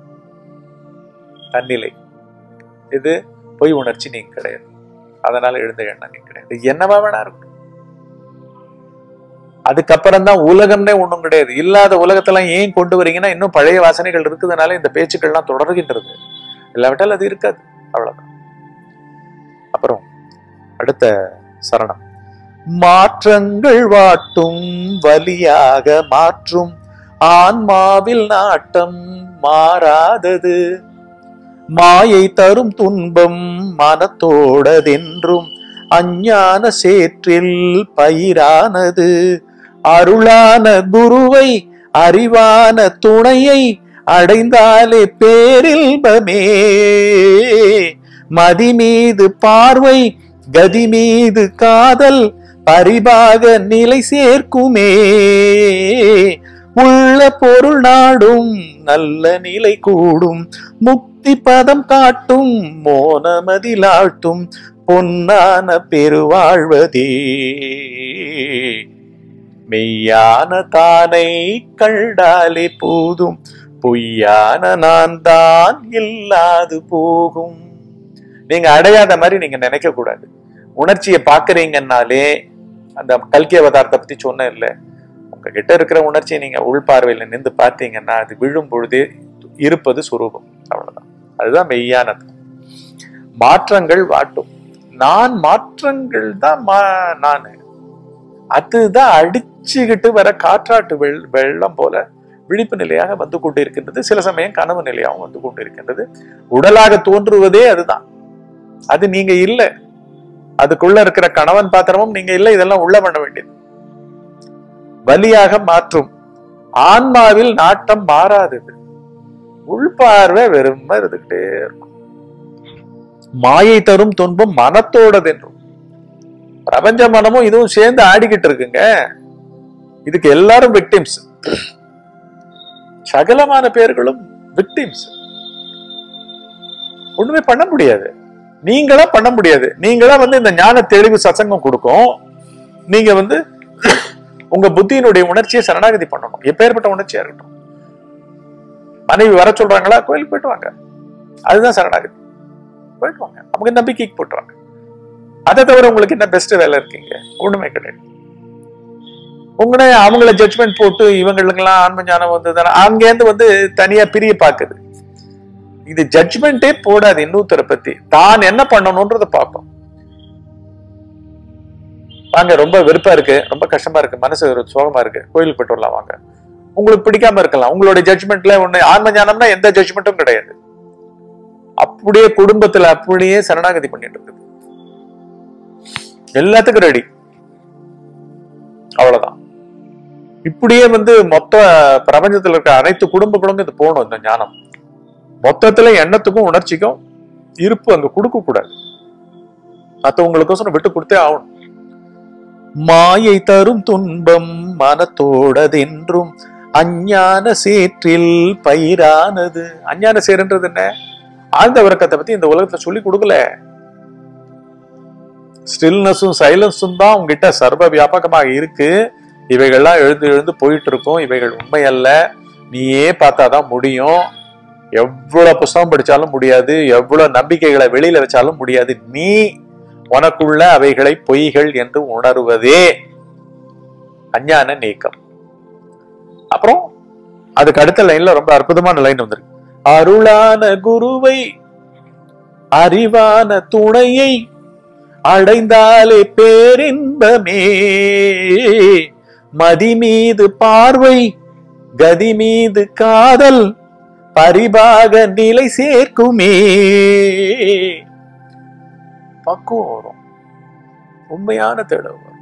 தன்னிலை இது பொய் உணர்ச்சி நீங்க கிடையாது அதனால எழுந்த எண்ணம் நீங்க கிடையாது இது என்னவா வேணா இருக்கும் அதுக்கப்புறம் தான் உலகம்னே ஒண்ணும் கிடையாது இல்லாத உலகத்தெல்லாம் ஏன் கொண்டு வரீங்கன்னா இன்னும் பழைய வாசனைகள் இருக்குதுனால இந்த பேச்சுக்கள்லாம் தொடர்கின்றது இல்லாவிட்டால் அது இருக்காது அவ்வளவுதான் அப்புறம் அடுத்த சரணம் மாற்றங்கள் வாட்டும் வலியாக மாற்றும் ஆன்மாவில் நாட்டம் மாறாதது மாயை தரும் துன்பம் மனத்தோடதென்றும் அஞ்ஞான சேற்றில் பயிரானது அருளான குருவை அறிவான துணையை அடைந்தாலே பேரில்பமே மதி மீது பார்வை கதி மீது காதல் பரிபாக நிலை சேர்க்குமே உள்ள பொருள் நாடும் நல்ல நிலை கூடும் முக்தி பதம் காட்டும் மோனமதிலாட்டும் பொன்னான பெருவாழ்வதே மெய்யான தானை கண்டாலே போதும் பொய்யான நான் தான் இல்லாது போகும் நீங்க அடையாத மாதிரி நீங்க நினைக்க கூடாது உணர்ச்சியை பாக்குறீங்கன்னாலே அந்த கல்கி அவதாரத்தை பத்தி சொன்னேன் இல்ல உங்ககிட்ட இருக்கிற உணர்ச்சியை நீங்க உள்பார்வையில நின்று பார்த்தீங்கன்னா அது விழும் பொழுதே இருப்பது சுரூபம் அவ்வளவுதான் அதுதான் மெய்யானது மாற்றங்கள் வாட்டும் நான் மாற்றங்கள் தான் மா- நானு அதுதான் அடிச்சு அடிச்சுக்கிட்டு வர காற்றாட்டு வெள் வெள்ளம் போல விழிப்பு நிலையாக வந்து கொண்டிருக்கின்றது சில சமயம் கனவு நிலையாகவும் வந்து கொண்டிருக்கின்றது உடலாக தோன்றுவதே அதுதான் அது நீங்க இல்லை அதுக்குள்ள இருக்கிற கணவன் பாத்திரமும் நீங்க இல்லை இதெல்லாம் உள்ள பண்ண வேண்டியது பலியாக மாற்றும் ஆன்மாவில் நாட்டம் மாறாதது உள்பார்வை வெறும இருந்துகிட்டே இருக்கும் மாயை தரும் துன்பம் மனத்தோடது என்றும் பிரபஞ்ச மனமும் இதுவும் சேர்ந்து ஆடிக்கிட்டு இருக்குங்க இதுக்கு எல்லாரும் விக்டிம்ஸ் சகலமான பேர்களும் விக்டிம்ஸ் ஒண்ணுமே பண்ண முடியாது நீங்களா பண்ண முடியாது நீங்களா வந்து இந்த ஞான தெளிவு சசங்கம் கொடுக்கும் நீங்க வந்து உங்க புத்தியினுடைய உணர்ச்சியை சரணாகதி பண்ணணும் எப்பேற்பட்ட உணர்ச்சியா இருக்கட்டும் மனைவி வர சொல்றாங்களா கோயிலுக்கு போயிட்டு வாங்க அதுதான் சரணாகதி போயிட்டு வாங்க நமக்கு நம்பிக்கைக்கு போட்டுருவாங்க அதை தவிர உங்களுக்கு என்ன பெஸ்ட் வேலை இருக்கீங்க ஒண்ணுமே கிடையாது உங்களே அவங்கள ஜட்ஜ்மெண்ட் போட்டு இவங்களுக்கெல்லாம் ஆன்ம ஞானம் வந்ததுதானே அங்கேருந்து வந்து தனியா பிரிய பாக்குது இது ஜட்ஜ்மெண்டே போடாது இன்னொருத்தரை பத்தி தான் என்ன பண்ணணும்ன்றத பார்ப்போம் வாங்க ரொம்ப வெறுப்பா இருக்கு ரொம்ப கஷ்டமா இருக்கு மனசு ஒரு சோகமா இருக்கு கோயிலுக்கு போயிட்டு வரலாம் வாங்க உங்களுக்கு பிடிக்காம இருக்கலாம் உங்களுடைய ஜட்ஜ்மெண்ட்ல ஒண்ணு ஆன்ம ஞானம்னா எந்த ஜட்ஜ்மெண்ட்டும் கிடையாது அப்படியே குடும்பத்துல அப்படியே சரணாகதி பண்ணிட்டு இருக்குது எல்லாத்துக்கும் ரெடி அவ்வளவுதான் இப்படியே வந்து மொத்த பிரபஞ்சத்துல இருக்க அனைத்து குடும்பங்களும் இது போகணும் இந்த ஞானம் மொத்தத்துல எண்ணத்துக்கும் உணர்ச்சிக்கும் இருப்பு அங்க கொடுக்க கூடாது மத்தவங்களுக்கோசரம் விட்டு கொடுத்தே ஆகணும் மாயை தரும் துன்பம் மனத்தோடதென்றும் அஞ்ஞான சேற்றில் பயிரானது அஞ்ஞான சேருன்றது என்ன ஆழ்ந்த விளக்கத்தை பத்தி இந்த உலகத்துல சொல்லி கொடுக்கல ஸ்டில்னஸும் சைலன்ஸும் தான் உங்ககிட்ட சர்வ வியாபகமாக இருக்கு இவைகள்லாம் எழுந்து எழுந்து போயிட்டு இருக்கும் இவைகள் உண்மை அல்ல நீயே பார்த்தாதான் முடியும் எவ்வளவு புஸ்தகம் படிச்சாலும் முடியாது எவ்வளவு நம்பிக்கைகளை வெளியில வச்சாலும் முடியாது நீ உனக்குள்ள அவைகளை பொய்கள் என்று உணருவதே அஞ்ஞான நீக்கம் அப்புறம் அதுக்கு அடுத்த லைன்ல ரொம்ப அற்புதமான லைன் வந்திருக்கு அருளான குருவை அறிவான துணையை அடைந்தாலே பேரின்பமே மதி மீது பார்வை கதி மீது காதல் பரிபாக நிலை சேர்க்குமே பக்குவம் வரும் உண்மையான தேடல் வரும்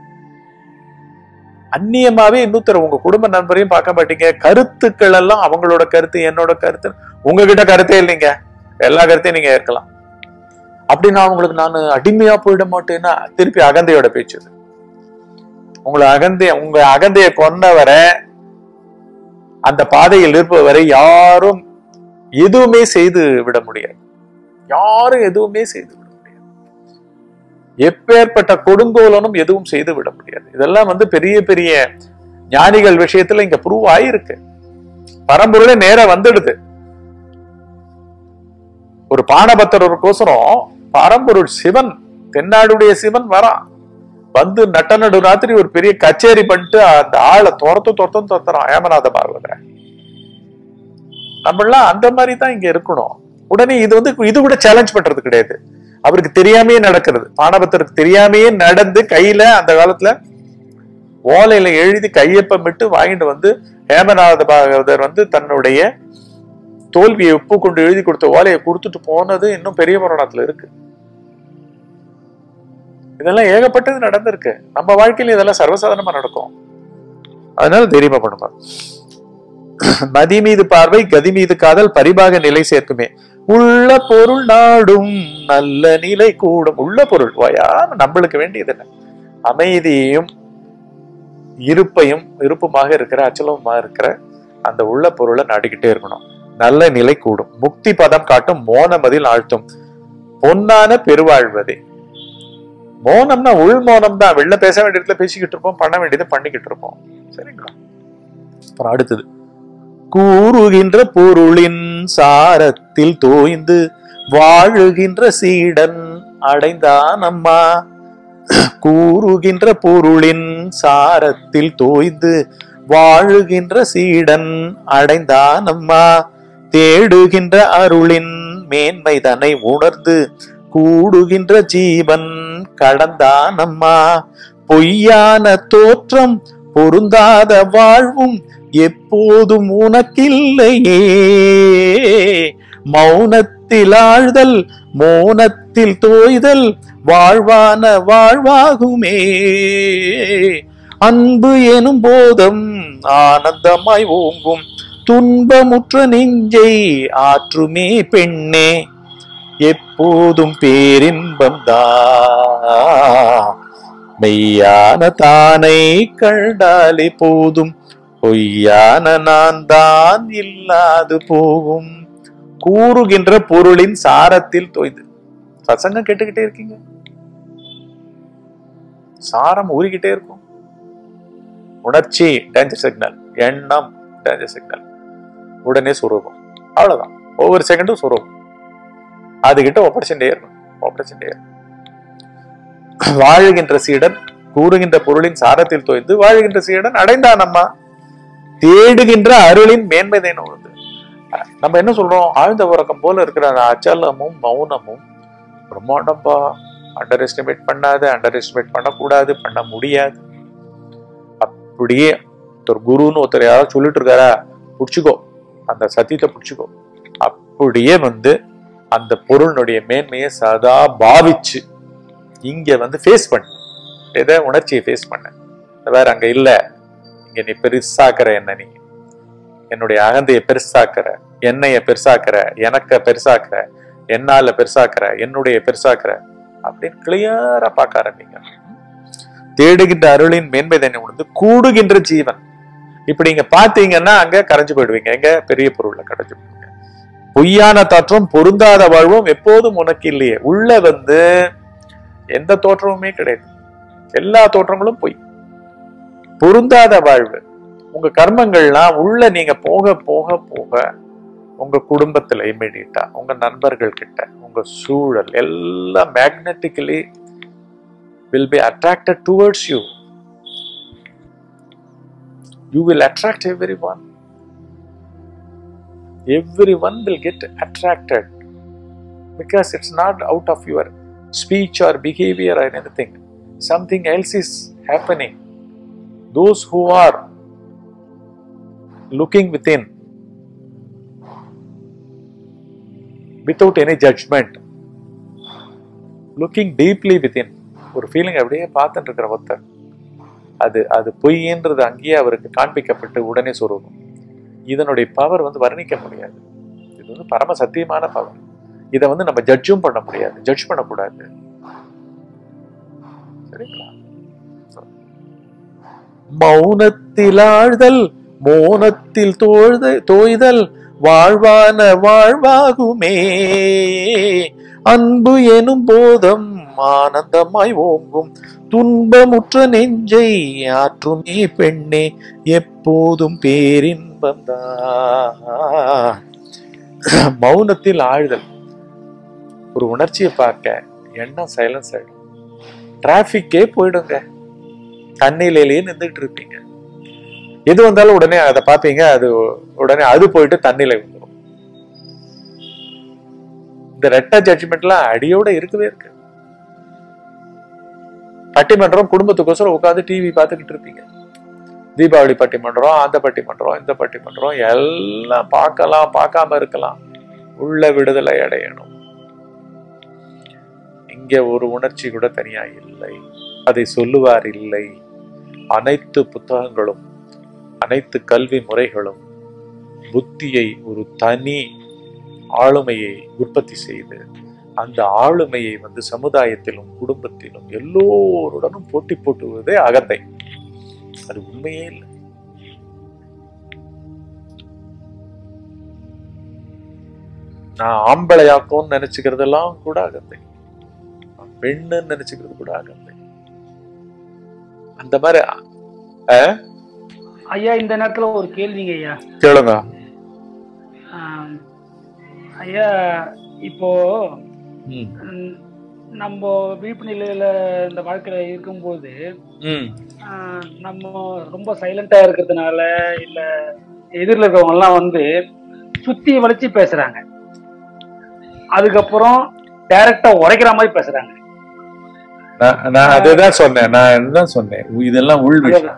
அந்நியமாவே இன்னொருத்தர் உங்க குடும்ப நண்பரையும் பார்க்க மாட்டீங்க கருத்துக்கள் எல்லாம் அவங்களோட கருத்து என்னோட கருத்து உங்ககிட்ட கருத்தே இல்லைங்க எல்லா கருத்தையும் நீங்க ஏற்கலாம் அப்படின்னா அவங்களுக்கு நான் அடிமையா போயிட மாட்டேன்னா திருப்பி அகந்தையோட பேச்சு இது. உங்களை அகந்தைய உங்க அகந்தைய கொண்டவரை அந்த பாதையில் இருப்பவரை யாரும் எதுவுமே செய்து விட முடியாது யாரும் எதுவுமே செய்து விட முடியாது எப்பேற்பட்ட கொடுங்கோலனும் எதுவும் செய்து விட முடியாது இதெல்லாம் வந்து பெரிய பெரிய ஞானிகள் விஷயத்துல இங்க ப்ரூவ் ஆயிருக்கு பரம்பொருளே நேரா வந்துடுது ஒரு பானபத்திரருக்கோசரம் பரம்பொருள் சிவன் தென்னாடுடைய சிவன் வரான் வந்து நட்ட நடு ராத்திரி ஒரு பெரிய கச்சேரி பண்ணிட்டு அந்த ஆளை துரத்து துரத்தும் துரத்துறான் ஏமநாத பாகவத நம்மளாம் அந்த மாதிரி தான் இங்க இருக்கணும் உடனே இது வந்து இது கூட சேலஞ்ச் பண்றது கிடையாது அவருக்கு தெரியாமையே நடக்கிறது பானபத்திரருக்கு தெரியாமையே நடந்து கையில அந்த காலத்துல ஓலையில எழுதி கையொப்பமிட்டு வாங்கிட்டு வந்து ஹேமநாத பாகவதர் வந்து தன்னுடைய தோல்வியை ஒப்புக்கொண்டு எழுதி கொடுத்த ஓலையை கொடுத்துட்டு போனது இன்னும் பெரிய புராணத்துல இருக்கு இதெல்லாம் ஏகப்பட்டது நடந்திருக்கு நம்ம வாழ்க்கையில இதெல்லாம் சர்வசாதாரணமா நடக்கும் அதனால தைரியமா பண்ணுங்க மதி மீது பார்வை கதி மீது காதல் பரிபாக நிலை சேர்க்குமே உள்ள பொருள் நாடும் நல்ல நிலை கூடும் உள்ள பொருள் ஓயாம நம்மளுக்கு வேண்டியது என்ன அமைதியையும் இருப்பையும் விருப்பமாக இருக்கிற அச்சலமா இருக்கிற அந்த உள்ள பொருளை நாடிக்கிட்டே இருக்கணும் நல்ல நிலை கூடும் முக்தி பதம் காட்டும் மோனமதில் ஆழ்த்தும் பொன்னான பெருவாழ்வதே மௌனம்னா உள் மௌனம் தான் வெளில பேச வேண்டிய இடத்துல பேசிக்கிட்டு இருப்போம் பண்ண வேண்டியதை பண்ணிக்கிட்டு இருப்போம் சரிங்களா அப்புறம் அடுத்தது கூறுகின்ற பொருளின் சாரத்தில் தோய்ந்து வாழுகின்ற சீடன் அடைந்தான் அம்மா கூறுகின்ற பொருளின் சாரத்தில் தோய்ந்து வாழுகின்ற சீடன் அடைந்தான் அம்மா தேடுகின்ற அருளின் மேன்மை தன்னை உணர்ந்து கூடுகின்ற ஜீவன் கடந்தான் அம்மா பொய்யான தோற்றம் பொருந்தாத வாழ்வும் எப்போதும் உனக்கில்லையே மௌனத்தில் ஆழ்தல் மோனத்தில் தோய்தல் வாழ்வான வாழ்வாகுமே அன்பு எனும் போதம் ஆனந்தமாய் ஓங்கும் துன்பமுற்ற நெஞ்சை ஆற்றுமே பெண்ணே எப்போதும் பேரின்பம் மெய்யான தானை கண்டாலே போதும் பொய்யான நான் தான் இல்லாது போகும் கூறுகின்ற பொருளின் சாரத்தில் தோய்து சசங்கம் கேட்டுக்கிட்டே இருக்கீங்க சாரம் ஊறிக்கிட்டே இருக்கும் உணர்ச்சி டேஞ்சர் சிக்னல் எண்ணம் டேஞ்சர் சிக்னல் உடனே சுரூபம் அவ்வளவுதான் ஒவ்வொரு செகண்டும் சுரூபம் அதுகிட்ட ஒப்படைச்சுட்டே இருக்கும் ஒப்படைச்சுட்டே இருக்கும் வாழுகின்ற சீடன் கூறுகின்ற பொருளின் சாரத்தில் தோய்ந்து வாழுகின்ற சீடன் அடைந்தான் அம்மா தேடுகின்ற அருளின் மேன்மைதை உணர்ந்து நம்ம என்ன சொல்றோம் ஆழ்ந்த உறக்கம் போல இருக்கிற அந்த அச்சலமும் மௌனமும் பிரம்மாண்டம்பா அண்டர் எஸ்டிமேட் பண்ணாத அண்டர் எஸ்டிமேட் பண்ணக்கூடாது பண்ண முடியாது அப்படியே ஒரு குருன்னு ஒருத்தர் யாராவது சொல்லிட்டு இருக்காரா பிடிச்சிக்கோ அந்த சத்தியத்தை பிடிச்சிக்கோ அப்படியே வந்து அந்த பொருளினுடைய மேன்மையை சதா பாவிச்சு இங்க வந்து ஃபேஸ் பண்ணு எதை உணர்ச்சியை ஃபேஸ் பண்ண வேற அங்க இல்ல இங்க நீ பெருசாக்குற என்ன நீ என்னுடைய அகந்தையை பெருசாக்குற என்னைய பெருசாக்குற எனக்கு பெருசாக்குற என்னால பெருசாக்குற என்னுடைய பெருசாக்குற அப்படின்னு கிளியரா பார்க்க ஆரம்பிங்க தேடுகின்ற அருளின் மேன்மை தன்னை உணர்ந்து கூடுகின்ற ஜீவன் இப்படி இங்க பாத்தீங்கன்னா அங்க கரைஞ்சு போயிடுவீங்க எங்க பெரிய பொருள்ல கரைஞ்சு போயிடுவீங்க பொய்யான தோற்றம் பொருந்தாத வாழ்வும் எப்போதும் உனக்கு இல்லையே உள்ள வந்து எந்த தோற்றமுமே கிடையாது எல்லா தோற்றங்களும் பொய் பொருந்தாத வாழ்வு உங்க கர்மங்கள்லாம் உள்ள நீங்க போக போக போக உங்க குடும்பத்துல இமிடியட்டா உங்க நண்பர்கள் கிட்ட உங்க சூழல் எல்லாம் magnetically will be attracted towards you you will attract everyone everyone will get attracted because it's not out of your speech or behavior or anything. Something else is happening. Those who are looking within without any judgment, looking deeply within, ஒரு feeling அப்படியே பார்த்துட்டு இருக்கிற ஒருத்தர் அது அது பொய்ன்றது அங்கேயே அவருக்கு காண்பிக்கப்பட்டு உடனே சொருகும் இதனுடைய பவர் வந்து வர்ணிக்க முடியாது இது வந்து பரம சத்தியமான பவர் இதை வந்து நம்ம ஜட்ஜும் பண்ண முடியாது ஜட்ஜ் பண்ணக்கூடாது சரிங்களா மௌனத்தில் ஆழ்தல் மோனத்தில் தோழ்த தோய்தல் வாழ்வான வாழ்வாகுமே அன்பு எனும் போதம் ஆனந்தமாய் ஓங்கும் துன்பமுற்ற நெஞ்சை ஆற்றுமே பெண்ணே எப்போதும் பேரின்பந்தான் மௌனத்தில் ஆழ்தல் ஒரு உணர்ச்சியை பார்க்க எண்ணம் சைலன்ஸ் ஆயிடும் டிராபிக்கே போயிடுங்க தண்ணிலேயே நின்றுட்டு இருப்பீங்க எது வந்தாலும் உடனே அதை பார்ப்பீங்க அது உடனே அது போயிட்டு தண்ணியில வந்துடும் இந்த ரெட்ட ஜட்ஜ்மெண்ட்லாம் அடியோட இருக்கவே இருக்கு பட்டிமன்றம் குடும்பத்துக்கோசரம் உட்காந்து டிவி பார்த்துக்கிட்டு இருப்பீங்க தீபாவளி பட்டிமன்றம் அந்த பட்டிமன்றம் இந்த பட்டிமன்றம் எல்லாம் பார்க்கலாம் பார்க்காம இருக்கலாம் உள்ள விடுதலை அடையணும் இங்க ஒரு உணர்ச்சி கூட தனியா இல்லை அதை சொல்லுவார் இல்லை அனைத்து புத்தகங்களும் அனைத்து கல்வி முறைகளும் புத்தியை ஒரு தனி ஆளுமையை உற்பத்தி செய்து அந்த ஆளுமையை வந்து சமுதாயத்திலும் குடும்பத்திலும் எல்லோருடனும் போட்டி போட்டுவதே அகந்தை அது உண்மையே இல்லை நான் ஆம்பளையாக்கும்னு நினைச்சுக்கிறதெல்லாம் கூட அகந்தை நான் பெண்ணுன்னு நினைச்சுக்கிறது கூட அகந்தை அந்த மாதிரி அஹ், ஐயா இந்த நேரத்துல ஒரு கேள்விங்க ஐயா கேளுங்க ஆம், ஐயா இப்போ ம், ம், நம்ம விழிப்பு நிலையில இந்த வாழ்க்கையில இருக்கும்போது ம், ஆ, நம்ம ரொம்ப சைலண்டா இருக்கிறதுனால இல்ல எதிரில் இருக்கவங்க எல்லாம் வந்து சுத்தி வளைச்சு பேசுறாங்க அதுக்கப்புறம் டைரக்டா உரைக்கிற மாதிரி பேசுறாங்க நான் நான் அதுதான் சொன்னேன் நான் என்ன சொன்னேன் இதெல்லாம் உள் விஷயம்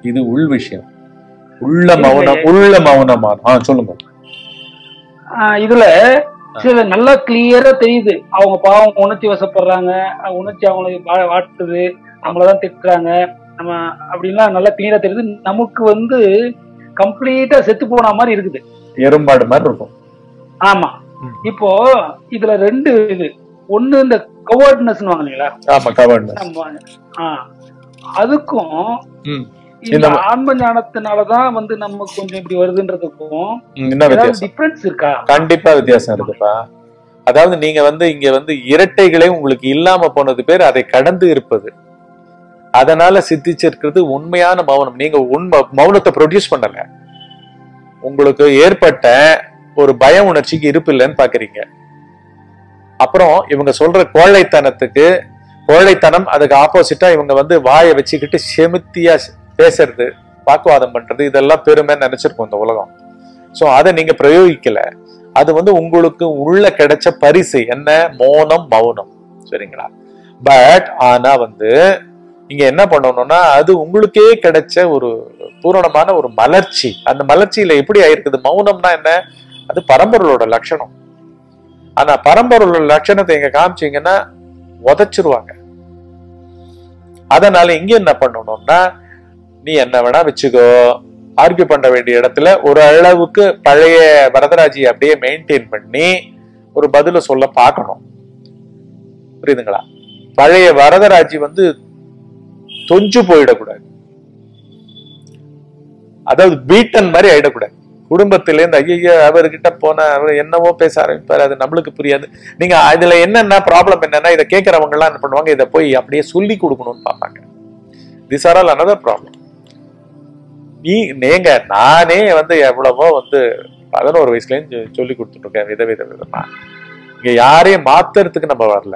இது உள் விஷயம் உள்ள மௌனம் உள்ள மௌனமான ஆ சொல்லுங்க ஆஹ் இதுல சில நல்லா கிளியரா தெரியுது அவங்க பாவம் உணர்ச்சி வசப்படுறாங்க அவங்க உணர்ச்சி அவங்களுக்கு வா- வாட்டுது நம்மளதான் திட்டுறாங்க நம்ம அப்படின்லாம் நல்லா கிளியரா தெரியுது நமக்கு வந்து கம்ப்ளீட்டா செத்து போன மாதிரி இருக்குது எறும்பாடு மாதிரி இருக்கும் ஆமா ம். இப்போ இதுல ரெண்டு இது ஒண்ணு இந்த கவர்ட்னஸ் இல்லைங்களா ஆமா கவர்னஸ் நம்ம ஆ, அதுக்கும் ம். இந்த இந்த- ஆன்ம ஞானத்தினாலதான் வந்து நமக்கு கொஞ்சம் இப்படி வருதுன்றதுக்கும் என்ன ஏதாவது வித்தியாசம் டிஃபரன்ஸ் இருக்கா கண்டிப்பா வித்தியாசம் இருக்குப்பா அதாவது நீங்க வந்து இங்க வந்து இரட்டைகளே உங்களுக்கு இல்லாம போனது பேர் அதை கடந்து இருப்பது அதனால சித்திச்சிருக்கிறது உண்மையான மௌனம் நீங்க உண்மை மௌனத்தை ப்ரொடியூஸ் பண்ணல உங்களுக்கு ஏற்பட்ட ஒரு பய உணர்ச்சிக்கு இருப்பு இல்லைன்னு பாக்குறீங்க அப்புறம் இவங்க சொல்ற கோழைத்தனத்துக்கு கோழைத்தனம் அதுக்கு ஆப்போசிட்டா இவங்க வந்து வாயை வச்சுக்கிட்டு செமித்தியா பேசுறது வாக்குவாதம் பண்றது இதெல்லாம் பெருமை நினைச்சிருக்கோம் இந்த உலகம் சோ அதை நீங்க பிரயோகிக்கல அது வந்து உங்களுக்கு உள்ள கிடைச்ச பரிசு என்ன மௌனம் மௌனம் சரிங்களா பட் ஆனா வந்து இங்க என்ன பண்ணணும்னா அது உங்களுக்கே கிடைச்ச ஒரு பூரணமான ஒரு மலர்ச்சி அந்த மலர்ச்சியில எப்படி ஆயிருக்குது மௌனம்னா என்ன அது பரம்பொருளோட லட்சணம் ஆனா பரம்பொருளோட லட்சணத்தை இங்க காமிச்சீங்கன்னா உதைச்சிருவாங்க அதனால இங்க என்ன பண்ணணும்னா நீ என்ன வேணா வச்சுக்கோ ஆர்கியூ பண்ண வேண்டிய இடத்துல ஒரு அளவுக்கு பழைய வரதராஜியை அப்படியே மெயின்டைன் பண்ணி ஒரு பதில சொல்ல பார்க்கணும் புரியுதுங்களா பழைய வரதராஜி வந்து தொஞ்சு போயிடக்கூடாது அதாவது பீட்டன் மாதிரி ஆயிடக்கூடாது குடும்பத்திலேருந்து ஐயோ அவர்கிட்ட போன அவர் என்னவோ பேச ஆரம்பிப்பாரு அது நம்மளுக்கு புரியாது நீங்க இதுல என்னென்ன ப்ராப்ளம் என்னன்னா இதை கேட்கறவங்க எல்லாம் என்ன பண்ணுவாங்க இதை போய் அப்படியே சொல்லி கொடுக்கணும்னு பார்ப்பாங்க this are all another problem நீ நீங்க நானே வந்து எவ்வளவோ வந்து பதினோரு வயசுலேயும் சொ- சொல்லி கொடுத்துட்டு இருக்கேன் வித வித விதமா இங்க யாரையும் மாத்துறதுக்கு நம்ம வரல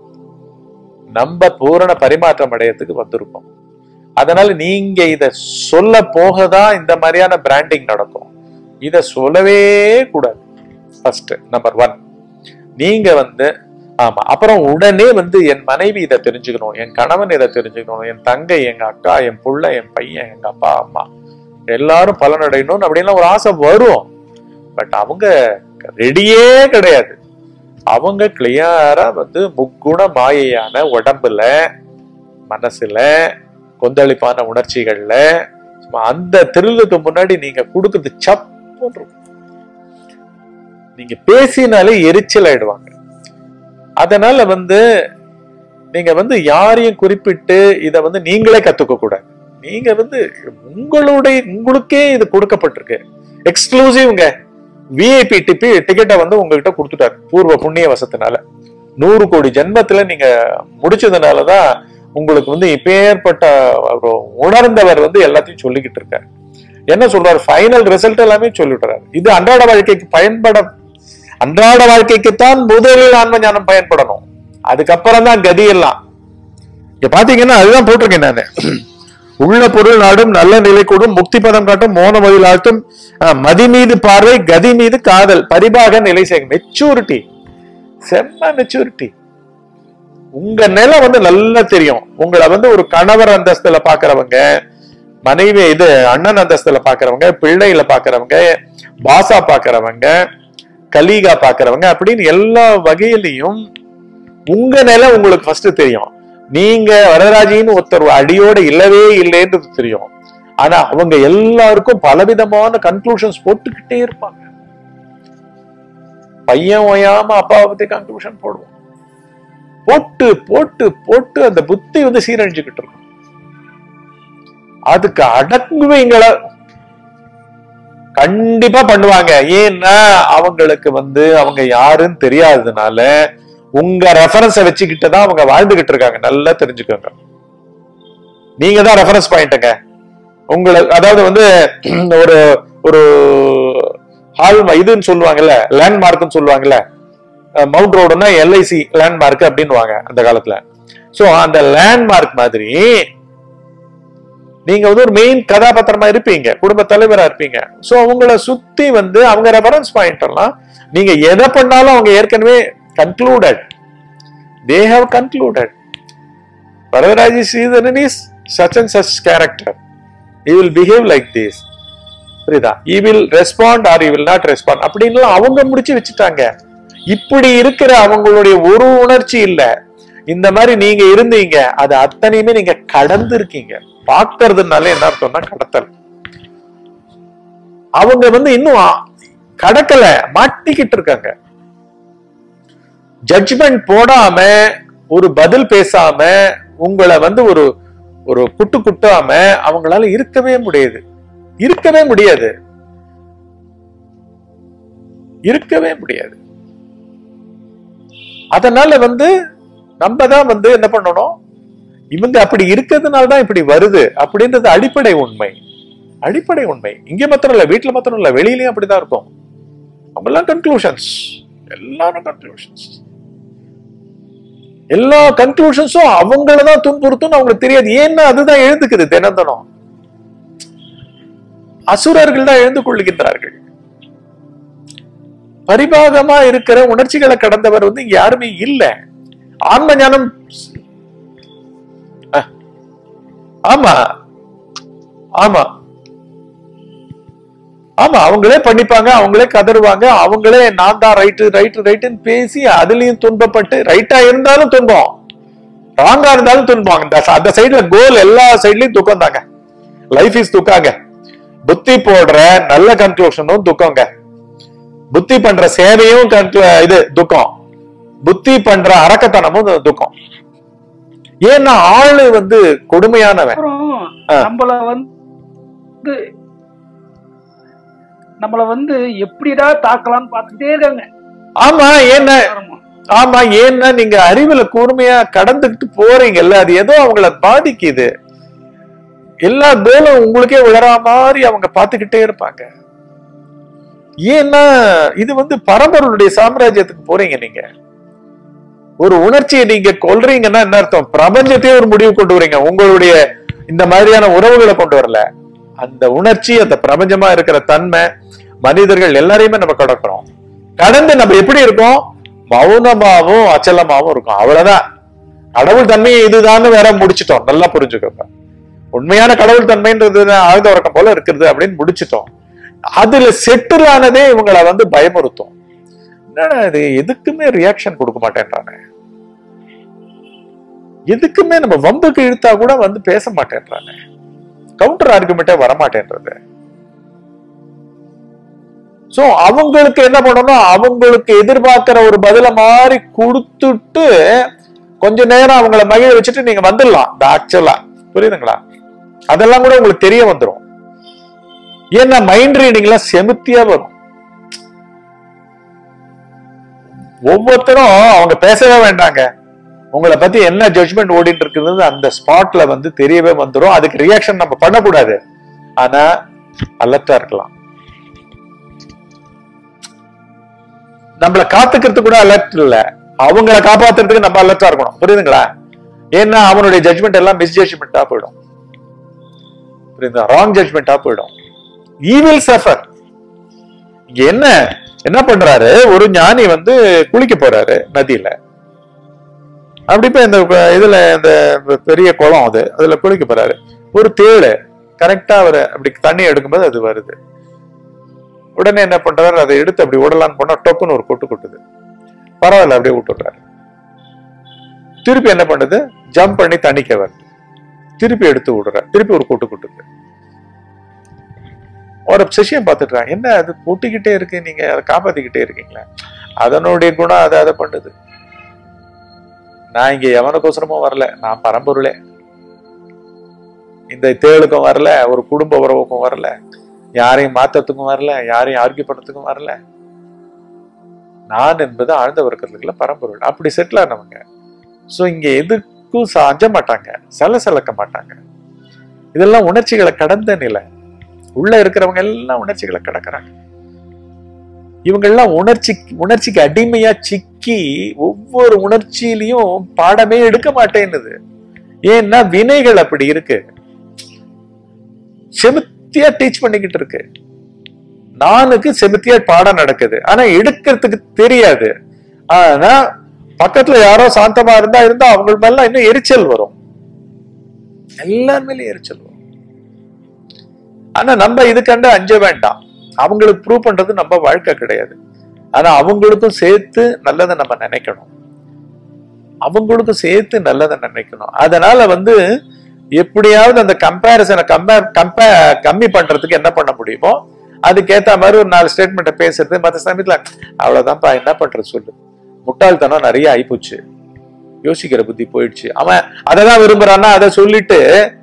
நம்ம பூரண பரிமாற்றம் அடையறதுக்கு வந்திருக்கோம் அதனால நீங்க இத சொல்ல போகதான் இந்த மாதிரியான பிராண்டிங் நடக்கும் இத சொல்லவே கூடாது ஃபர்ஸ்ட் நம்பர் ஒன் நீங்க வந்து ஆமா அப்புறம் உடனே வந்து என் மனைவி இதை தெரிஞ்சுக்கணும் என் கணவன் இதை தெரிஞ்சுக்கணும் என் தங்கை எங்க அக்கா என் புள்ள என் பையன் எங்க அப்பா அம்மா எல்லாரும் பலனடையணும்னு அப்படின்லாம் ஒரு ஆசை வரும் பட் அவங்க ரெடியே கிடையாது அவங்க கிளியரா வந்து முக்குண மாயையான உடம்புல மனசுல கொந்தளிப்பான உணர்ச்சிகள்ல சும்மா அந்த திருளுக்கு முன்னாடி நீங்க கொடுக்குறது சப்புன்னு இருக்கும். நீங்க பேசினாலே எரிச்சல் ஆயிடுவாங்க அதனால வந்து நீங்க வந்து யாரையும் குறிப்பிட்டு இத வந்து நீங்களே கத்துக்க கூடாது நீங்க வந்து உங்களுடைய உங்களுக்கே இது கொடுக்கப்பட்டிருக்கு எக்ஸ்க்ளூசிவ்ங்க விஐபி டிபி டிக்கெட்டை வந்து உங்ககிட்ட கொடுத்துட்டாரு பூர்வ புண்ணிய வசத்தினால நூறு கோடி ஜென்மத்துல நீங்க முடிச்சதுனாலதான் உங்களுக்கு வந்து இப்பேற்பட்ட ஒரு உணர்ந்தவர் வந்து எல்லாத்தையும் சொல்லிக்கிட்டு இருக்காரு என்ன சொல்றாரு ஃபைனல் ரிசல்ட் எல்லாமே சொல்லிடுறாரு இது அன்றாட வாழ்க்கைக்கு பயன்பட அன்றாட வாழ்க்கைக்குத்தான் முதலில் ஆன்ம ஞானம் பயன்படணும் அதுக்கப்புறம் தான் கதி எல்லாம் இங்க பாத்தீங்கன்னா அதுதான் போட்டிருக்கேன் நானு உள்ள பொருள் நாடும் நல்ல நிலை கூடும் முக்தி பதம் காட்டும் மோன மதில் ஆட்டும் அஹ், மதி மீது பார்வை கதி மீது காதல் பரிபாக நிலை செய்யும் மெச்சூரிட்டி செம்ம மெச்சூரிட்டி உங்க நிலை வந்து நல்லா தெரியும் உங்களை வந்து ஒரு கணவர் அந்தஸ்துல பாக்குறவங்க மனைவி இது அண்ணன் அந்தஸ்துல பாக்குறவங்க பிள்ளைகளை பாக்குறவங்க பாசா பாக்குறவங்க கலீகா பாக்குறவங்க அப்படின்னு எல்லா வகையிலையும் உங்க நிலை உங்களுக்கு ஃபர்ஸ்ட் தெரியும் நீங்க வரதராஜின்னு ஒருத்தர் அடியோட இல்லவே இல்லைன்றது தெரியும் ஆனா அவங்க எல்லாருக்கும் பலவிதமான கன்க்ளூஷன்ஸ் போட்டுக்கிட்டே இருப்பாங்க பையன் ஓயாம அப்பாவை பத்தி கன்க்ளூஷன் போடுவோம் போட்டு போட்டு போட்டு அந்த புத்தி வந்து சீரழிஞ்சுக்கிட்டு இருக்கும் அதுக்கு அடங்குவீங்கள கண்டிப்பா பண்ணுவாங்க ஏன்னா அவங்களுக்கு வந்து அவங்க யாருன்னு தெரியாததுனால உங்க ரெஃபரன்ஸை வச்சுக்கிட்டு தான் அவங்க வாழ்ந்துகிட்டு இருக்காங்க நல்லா தெரிஞ்சுக்கோங்க நீங்க தான் ரெஃபரன்ஸ் பாயிண்ட்டுங்க உங்களை அதாவது வந்து ஒரு ஒரு ஹால் இதுன்னு சொல்லுவாங்கல்ல லேண்ட்மார்க்னு சொல்லுவாங்கல்ல மவுண்ட் ரோடுனா எல்ஐசி லேண்ட்மார்க் அப்படின்னுவாங்க அந்த காலத்துல சோ அந்த லேண்ட்மார்க் மாதிரி நீங்க வந்து ஒரு மெயின் கதாபாத்திரமா இருப்பீங்க குடும்ப தலைவரா இருப்பீங்க சோ உங்களை சுத்தி வந்து அவங்க ரெஃபரன்ஸ் பாயிண்ட் எல்லாம் நீங்க எதை பண்ணாலும் அவங்க ஏற்கனவே concluded they have concluded Varadaraji Sridharan is such and such character he will behave like this புரியுதா he will respond or he will not respond அப்படின்லாம் அவங்க முடிச்சு வச்சுட்டாங்க இப்படி இருக்கிற அவங்களுடைய ஒரு உணர்ச்சி இல்ல இந்த மாதிரி நீங்க இருந்தீங்க அது அத்தனையுமே நீங்க கடந்து இருக்கீங்க பாக்குறதுனால என்ன அர்த்தம்னா கடத்தல் அவங்க வந்து இன்னும் ஆ- கடக்கல மாட்டிக்கிட்டு இருக்காங்க ஜட்ஜ்மெண்ட் போடாம ஒரு பதில் பேசாம உங்களை வந்து ஒரு ஒரு குட்டு குட்டாம அவங்களால இருக்கவே முடியாது இருக்கவே முடியாது இருக்கவே முடியாது அதனால வந்து நம்ம தான் வந்து என்ன பண்ணணும் இவங்க அப்படி இருக்கிறதுனால தான் இப்படி வருது அப்படின்றது அடிப்படை உண்மை அடிப்படை உண்மை இங்க மாத்திரம் இல்ல வீட்டுல மாத்திரம் இல்ல வெளியிலயும் அப்படிதான் இருக்கும் அவங்கெல்லாம் கன்க்ளூஷன்ஸ் எல்லாரும் கன்க்ளூஷன்ஸ் எல்லா கன்க்ளூஷன்ஸும் அவங்கள தான் துன்புறுத்தும் அவங்களுக்கு தெரியாது ஏன்னா அதுதான் எழுந்துக்குது தினம் தினம் அசுரர்கள் தான் எழுந்து கொள்ளுகின்றார்கள் பரிபாகமா இருக்கிற உணர்ச்சிகளை கடந்தவர் வந்து இங்க யாருமே இல்ல ஆன்ம ஞானம் அஹ், ஆமா ஆமா ஆமா அவங்களே பண்ணிப்பாங்க அவங்களே கதறுவாங்க அவங்களே நான் தான் ரைட்டு ரைட்டு ரைட்டுன்னு பேசி அதுலயும் துன்பப்பட்டு ரைட்டா இருந்தாலும் துன்பம் ராங்கா இருந்தாலும் துன்பம் இந்த அந்த சைடுல கோல் எல்லா சைட்லயும் துக்கம் தாங்க லைஃப் இஸ் துக்காங்க புத்தி போடுற நல்ல கன்க்ளூஷனும் துக்கங்க புத்தி பண்ற சேவையும் conclu- இது துக்கம் புத்தி பண்ற அரக்கத்தனமும் து- துக்கம் ஏன்னா ஆளு வந்து கொடுமையானவன் அப்புறம் ஆ. நம்மள வந்து நம்மள வந்து எப்படிடா தாக்கலாம்னு பார்த்துட்டே இருக்காங்க ஆமா ஏன்னா ஆமா ஏன்னா நீங்க அறிவுல கூர்மையா கடந்துகிட்டு போறீங்கல்ல அது ஏதோ அவங்கள பாதிக்குது எல்லா கோலும் உங்களுக்கே விழற மாதிரி அவங்க பார்த்துக்கிட்டே இருப்பாங்க ஏன்னா இது வந்து பரம்பரையுடைய சாம்ராஜ்யத்துக்கு போறீங்க நீங்க ஒரு உணர்ச்சியை நீங்க கொல்றீங்கன்னா என்ன அர்த்தம் பிரபஞ்சத்தையே ஒரு முடிவு கொண்டு வரீங்க உங்களுடைய இந்த மாதிரியான உறவுகளை கொண்டு வரல அந்த உணர்ச்சி அந்த பிரபஞ்சமா இருக்கிற தன்மை மனிதர்கள் எல்லாரையுமே நம்ம கடக்கிறோம் கடந்து நம்ம எப்படி இருக்கோம் மௌனமாவும் அச்சலமாவும் இருக்கும் அவ்வளவுதான் கடவுள் தன்மையை இதுதான்னு வேற முடிச்சிட்டோம் நல்லா புரிஞ்சுக்கோங்க உண்மையான கடவுள் தன்மைன்றது ஆழ்ந்த உறக்கம் போல இருக்கிறது அப்படின்னு முடிச்சிட்டோம் அதுல செட்டில் ஆனதே இவங்களை வந்து பயமுறுத்தும் என்னடா இது எதுக்குமே ரியாக்ஷன் கொடுக்க மாட்டேன்றானே எதுக்குமே நம்ம வம்புக்கு இழுத்தா கூட வந்து பேச மாட்டேன்றானே கவுண்டர் ஆர்குமெண்டே வரமாட்டேன்றது சோ அவங்களுக்கு என்ன பண்ணணும் அவங்களுக்கு எதிர்பார்க்கிற ஒரு பதில மாதிரி கொடுத்துட்டு கொஞ்ச நேரம் அவங்கள மகிழ வச்சுட்டு நீங்க வந்துடலாம் இந்த ஆக்சுவலா புரியுதுங்களா அதெல்லாம் கூட உங்களுக்கு தெரிய வந்துரும் ஏன்னா மைண்ட் ரீடிங்லாம் செமுத்தியா வரும் ஒவ்வொருத்தரும் அவங்க பேசவே வேண்டாங்க உங்களை பத்தி என்ன ஜட்ஜ்மெண்ட் ஓடிட்டு இருக்குது அந்த ஸ்பாட்ல வந்து தெரியவே வந்துரும் அதுக்கு ரியாக்ஷன் நம்ம பண்ணக்கூடாது ஆனா அலர்ட்டா இருக்கலாம் நம்மள காத்துக்கிறது கூட அலர்ட் இல்ல அவங்கள காப்பாத்துறதுக்கு நம்ம அலர்ட்டா இருக்கணும் புரியுதுங்களா ஏன்னா அவனுடைய ஜட்ஜ்மெண்ட் எல்லாம் மிஸ் ஜட்ஜ்மெண்டா போயிடும் புரியுதா ராங் ஜட்ஜ்மெண்டா போயிடும் ஈவில் சஃபர் இங்க என்ன என்ன பண்றாரு ஒரு ஞானி வந்து குளிக்க போறாரு நதியில அப்படி இப்ப இந்த இதுல இந்த பெரிய குளம் அது அதுல குளிக்க போறாரு ஒரு தேளு கரெக்டா அவர் அப்படி தண்ணி எடுக்கும்போது அது வருது உடனே என்ன பண்றாரு அதை எடுத்து அப்படி விடலான்னு போனா டொக்குன்னு ஒரு கொட்டு கொட்டுது பரவாயில்ல அப்படியே விட்டுடுறாரு திருப்பி என்ன பண்ணுது ஜம்ப் பண்ணி தண்ணிக்க வருது திருப்பி எடுத்து விடுற திருப்பி ஒரு கொட்டு கொட்டுது ஒரு சிஷியம் பார்த்துட்டுறான் என்ன அது கொட்டிக்கிட்டே இருக்கு நீங்க அதை காப்பாத்திக்கிட்டே இருக்கீங்களா அதனுடைய குணம் அதை அதை பண்ணுது நான் இங்க எவனுக்கோசரமும் வரல நான் பரம்பொருளே இந்த தேளுக்கும் வரல ஒரு குடும்ப உறவுக்கும் வரல யாரையும் மாத்தத்துக்கும் வரல யாரையும் ஆர்கியூ பண்ணத்துக்கும் வரல நான் என்பது ஆழ்ந்த வர்க்கத்துக்குள்ள பரம்பொருள் அப்படி செட்டில் ஆனவங்க சோ இங்க எதுக்கும் ச- அஞ்ச மாட்டாங்க சலசலக்க மாட்டாங்க இதெல்லாம் உணர்ச்சிகளை கடந்த நிலை உள்ள இருக்கிறவங்க எல்லாம் உணர்ச்சிகளை கடக்குறாங்க இவங்க எல்லாம் உணர்ச்சி உணர்ச்சிக்கு அடிமையா சிக்கி ஒவ்வொரு உணர்ச்சியிலையும் பாடமே எடுக்க மாட்டேன்னுது ஏன்னா வினைகள் அப்படி இருக்கு செமித்தியா டீச் பண்ணிக்கிட்டு இருக்கு நானுக்கு செமித்தியா பாடம் நடக்குது ஆனா எடுக்கிறதுக்கு தெரியாது ஆனா பக்கத்துல யாரோ சாந்தமா இருந்தா இருந்தா அவங்க மேல இன்னும் எரிச்சல் வரும் எல்லார் மேலயும் எரிச்சல் வரும் ஆனா நம்ம இதுக்கண்டு அஞ்ச வேண்டாம் அவங்களுக்கு ப்ரூவ் பண்றது நம்ம வாழ்க்கை கிடையாது ஆனா அவங்களுக்கும் சேர்த்து நல்லதை நம்ம நினைக்கணும் அவங்களுக்கும் சேர்த்து நல்லதை நினைக்கணும் அதனால வந்து எப்படியாவது அந்த கம்பேரிசனை கம்பேர் கம்பே கம்மி பண்றதுக்கு என்ன பண்ண முடியுமோ அதுக்கேத்த மாதிரி ஒரு நாலு ஸ்டேட்மெண்ட்டை பேசுறது மற்ற சமயத்துல அவ்வளவுதான்ப்பா என்ன பண்றது சொல்லு முட்டாள்தனம் நிறைய ஆயிப்போச்சு யோசிக்கிற புத்தி போயிடுச்சு அவன் அதை தான் விரும்புறான்னா அதை சொல்லிட்டு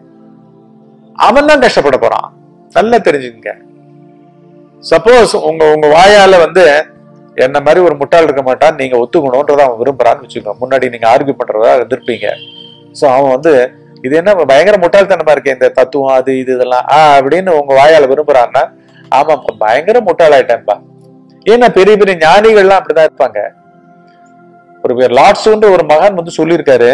அவன் தான் கஷ்டப்பட போறான் நல்லா தெரிஞ்சுங்க சப்போஸ் உங்க உங்க வாயால வந்து என்ன மாதிரி ஒரு முட்டாள் இருக்க மாட்டான் நீங்க ஒத்துக்கணும்ன்றத அவன் விரும்புறான்னு வச்சுக்கோங்க முன்னாடி நீங்க ஆர்கியூ பண்றதா இருந்திருப்பீங்க சோ அவன் வந்து இது என்ன பயங்கர முட்டாள்தனமா இருக்கு இந்த தத்துவம் அது இது இதெல்லாம் ஆ அப்படின்னு உங்க வாயால விரும்புறான்னா ஆமாப்பா பயங்கர முட்டாளாயிட்டேன்பா ஏன்னா பெரிய பெரிய ஞானிகள்லாம் அப்படிதான் இருப்பாங்க ஒரு பேர் லார்ட்ஸ்ன்ற ஒரு மகான் வந்து சொல்லியிருக்காரு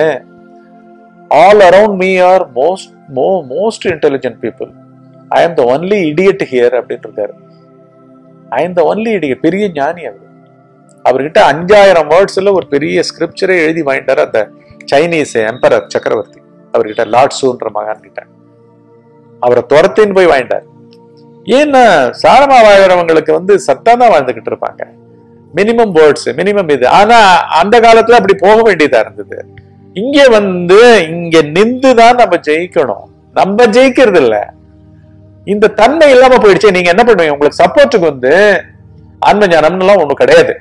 all around me are most mo most intelligent people I am the only idiot here அப்படின்னு இருக்காரு I am the only idiot பெரிய ஞானி அவர் அவர்கிட்ட அஞ்சாயிரம் வேர்ட்ஸ்ல ஒரு பெரிய ஸ்கிரிப்சரே எழுதி வாங்கிட்டார் அந்த சைனீஸ் எம்பரர் சக்கரவர்த்தி அவர்கிட்ட லார்ட் சூன்ற மகான் கிட்ட அவரை துரத்தின்னு போய் வாங்கிட்டார் ஏன்னா சாரமா வாழ்றவங்களுக்கு வந்து சத்தம் தான் வாழ்ந்துகிட்டு இருப்பாங்க மினிமம் வேர்ட்ஸ் மினிமம் இது ஆனா அந்த காலத்துல அப்படி போக வேண்டியதா இருந்தது இங்க வந்து இங்க நின்று தான் நம்ம ஜெயிக்கணும் நம்ம ஜெயிக்கிறது இல்ல இந்த தன்மை இல்லாம போயிடுச்சு நீங்க என்ன பண்ணுவீங்க உங்களுக்கு சப்போர்ட்டுக்கு வந்து ஆன்ம ஞானம்லாம் ஒண்ணும் கிடையாது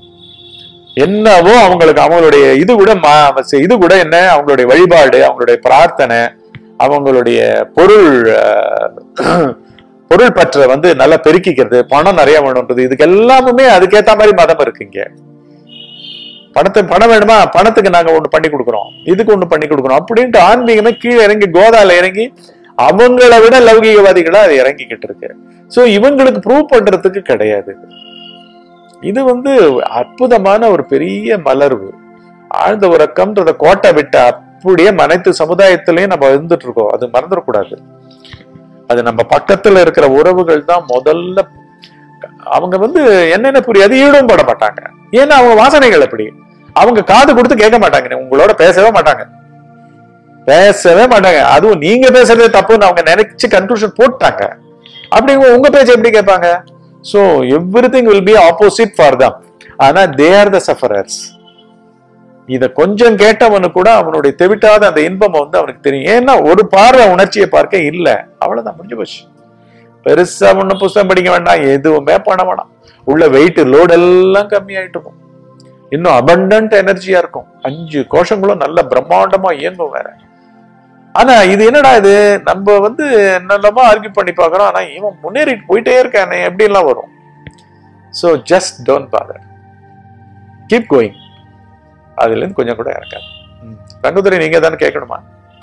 என்னவோ அவங்களுக்கு அவங்களுடைய இது கூட மா- இது கூட என்ன அவங்களுடைய வழிபாடு அவங்களுடைய பிரார்த்தனை அவங்களுடைய பொருள் அஹ், பொருள் பற்ற வந்து நல்லா பெருக்கிக்கிறது பணம் நிறைய வேணும்ன்றது இதுக்கு எல்லாமே அதுக்கேத்த மாதிரி மதம் இருக்குங்க பணத்தை பணம் வேணுமா பணத்துக்கு நாங்க ஒண்ணு பண்ணி கொடுக்குறோம் இதுக்கு ஒண்ணு பண்ணி கொடுக்குறோம் அப்படின்ட்டு ஆன்மீகமே கீழே இறங்கி கோதால இறங்கி அவங்கள விட லௌகிகவாதிகளா அது இறங்கிக்கிட்டு இருக்கு சோ இவங்களுக்கு ப்ரூவ் பண்றதுக்கு கிடையாது இது வந்து அற்புதமான ஒரு பெரிய மலர்வு ஆழ்ந்த உறக்கம்ன்றத கோட்டை விட்டு அப்படியே அனைத்து சமுதாயத்திலையும் நம்ம இருந்துட்டு இருக்கோம் அது மறந்துடக்கூடாது அது நம்ம பக்கத்துல இருக்கிற உறவுகள் தான் முதல்ல அவங்க வந்து என்னென்ன புரியாது ஈடும் பட மாட்டாங்க ஏன்னா அவங்க வாசனைகள் அப்படி அவங்க காது கொடுத்து கேட்க மாட்டாங்க உங்களோட பேசவே மாட்டாங்க பேசவே மாட்டாங்க அதுவும் நீங்க பேசுறதே தப்புன்னு அவங்க நினைச்சு கன்க்ளூஷன் போட்டாங்க அப்படி உங்க பேச்ச எப்படி கேட்பாங்க so everything will be opposite for them ஆனா தே ஆர் த சஃபரர்ஸ் இத கொஞ்சம் கேட்டவனு கூட அவனுடைய தெவிட்டாத அந்த இன்பம் வந்து அவனுக்கு தெரியும் ஏன்னா ஒரு பார்வை உணர்ச்சியை பார்க்க இல்ல அவ்வளவுதான் முடிஞ்சு போச்சு பெருசா ஒண்ணும் புஸ்தகம் படிக்க வேண்டாம் எதுவுமே பண்ண வேணாம் உள்ள வெயிட் லோட் எல்லாம் கம்மியாயிட்டு இருக்கும் இன்னும் அபண்டன்ட் எனர்ஜியா இருக்கும் அஞ்சு கோஷங்களும் நல்ல பிரம்மாண்டமா இயங்கும் வேற ஆனா இது என்னடா இது நம்ம வந்து என்னெல்லாமோ ஆர்கியூ பண்ணி பார்க்கறோம் ஆனா இவன் முன்னேறிட்டு போயிட்டே இருக்கானே எப்படி எல்லாம் வரும் so just don't bother keep going அதுல இருந்து கொஞ்சம் கூட இறக்காது ம். ரங்கதுரை நீங்க தானே கேட்கணுமா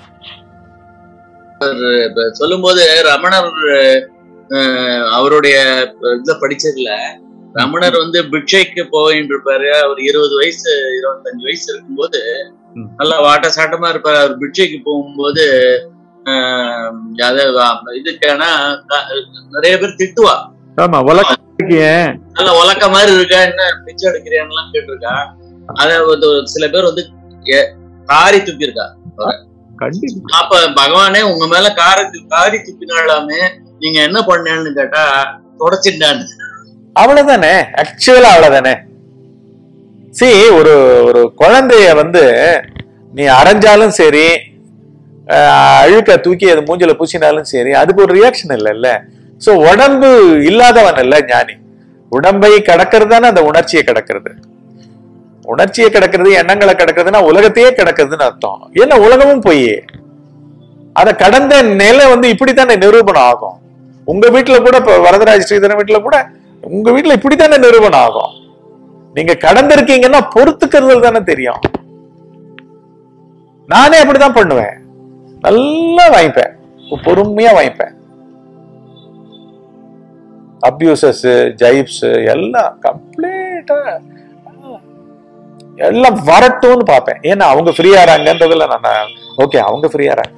இப்ப சொல்லும்போது ரமணர் அஹ், அவருடைய இதுல படிச்சதுல ரமணர் வந்து பிக்ஷைக்கு போயின்னு இருப்பாரு அவர் இருபது வயசு இருபத்தஞ்சு வயசு இருக்கும்போது ம். நல்லா வாட்ட சாட்டமா இருப்பாரு அவர் பிக்ஷைக்கு போகும்போது ஆஹ், அதாவது இதுக்கான நிறைய பேர் திட்டுவா ஆமா உலகம் நல்ல உலக்க மாதிரி இருக்கா என்ன பிச்சை எடுக்கிறேன்லாம் கேட்டிருக்கா அத வந்து ஒரு சில பேர் வந்து எ- காரி துப்பியிருக்கா கண்டிப்பா அப்ப பகவானே உங்க மேல காரி து- காரி துப்பினாலாமே நீங்க என்ன பண்ணேன்னு கேட்டா தொடச்சிட்டான்னு அவ்வளவுதானே ஆக்சுவலா அவ்வளவுதானே சி ஒரு ஒரு குழந்தைய வந்து நீ அரைஞ்சாலும் சரி ஆஹ், அழுக்க தூக்கி அது மூஞ்சில பூசினாலும் சரி அதுக்கு ஒரு ரியாக்ஷன் இல்லைல்ல சோ உடம்பு இல்லாதவன் இல்ல ஞானி உடம்பை கடக்கிறது தானே அந்த உணர்ச்சியை கடக்கிறது உணர்ச்சியை கடக்கிறது எண்ணங்களை கடக்கிறதுனா உலகத்தையே கடக்கிறதுன்னு அர்த்தம் ஏன்னா உலகமும் போய் அதை கடந்த நிலை வந்து இப்படித்தானே நிரூபணம் ஆகும் உங்க வீட்டுல கூட இப்ப வரதராஜ ஸ்ரீதரன் வீட்டுல கூட உங்க வீட்டுல இப்படித்தானே நிரூபணம் ஆகும் நீங்க கடந்திருக்கீங்கன்னா பொறுத்துக்கிறது தானே தெரியும் நானே அப்படிதான் பண்ணுவேன் நல்லா வாங்கிப்பேன் பொறுமையா வாங்கிப்பேன் அபியூசஸ் ஜைப்ஸ் எல்லாம் கம்ப்ளீட்டா எல்லாம் வரட்டும்னு பார்ப்பேன் ஏன்னா அவங்க ஃப்ரீயாறாங்கன்றதுல நான் ஓகே அவங்க ஃப்ரீயாறாங்க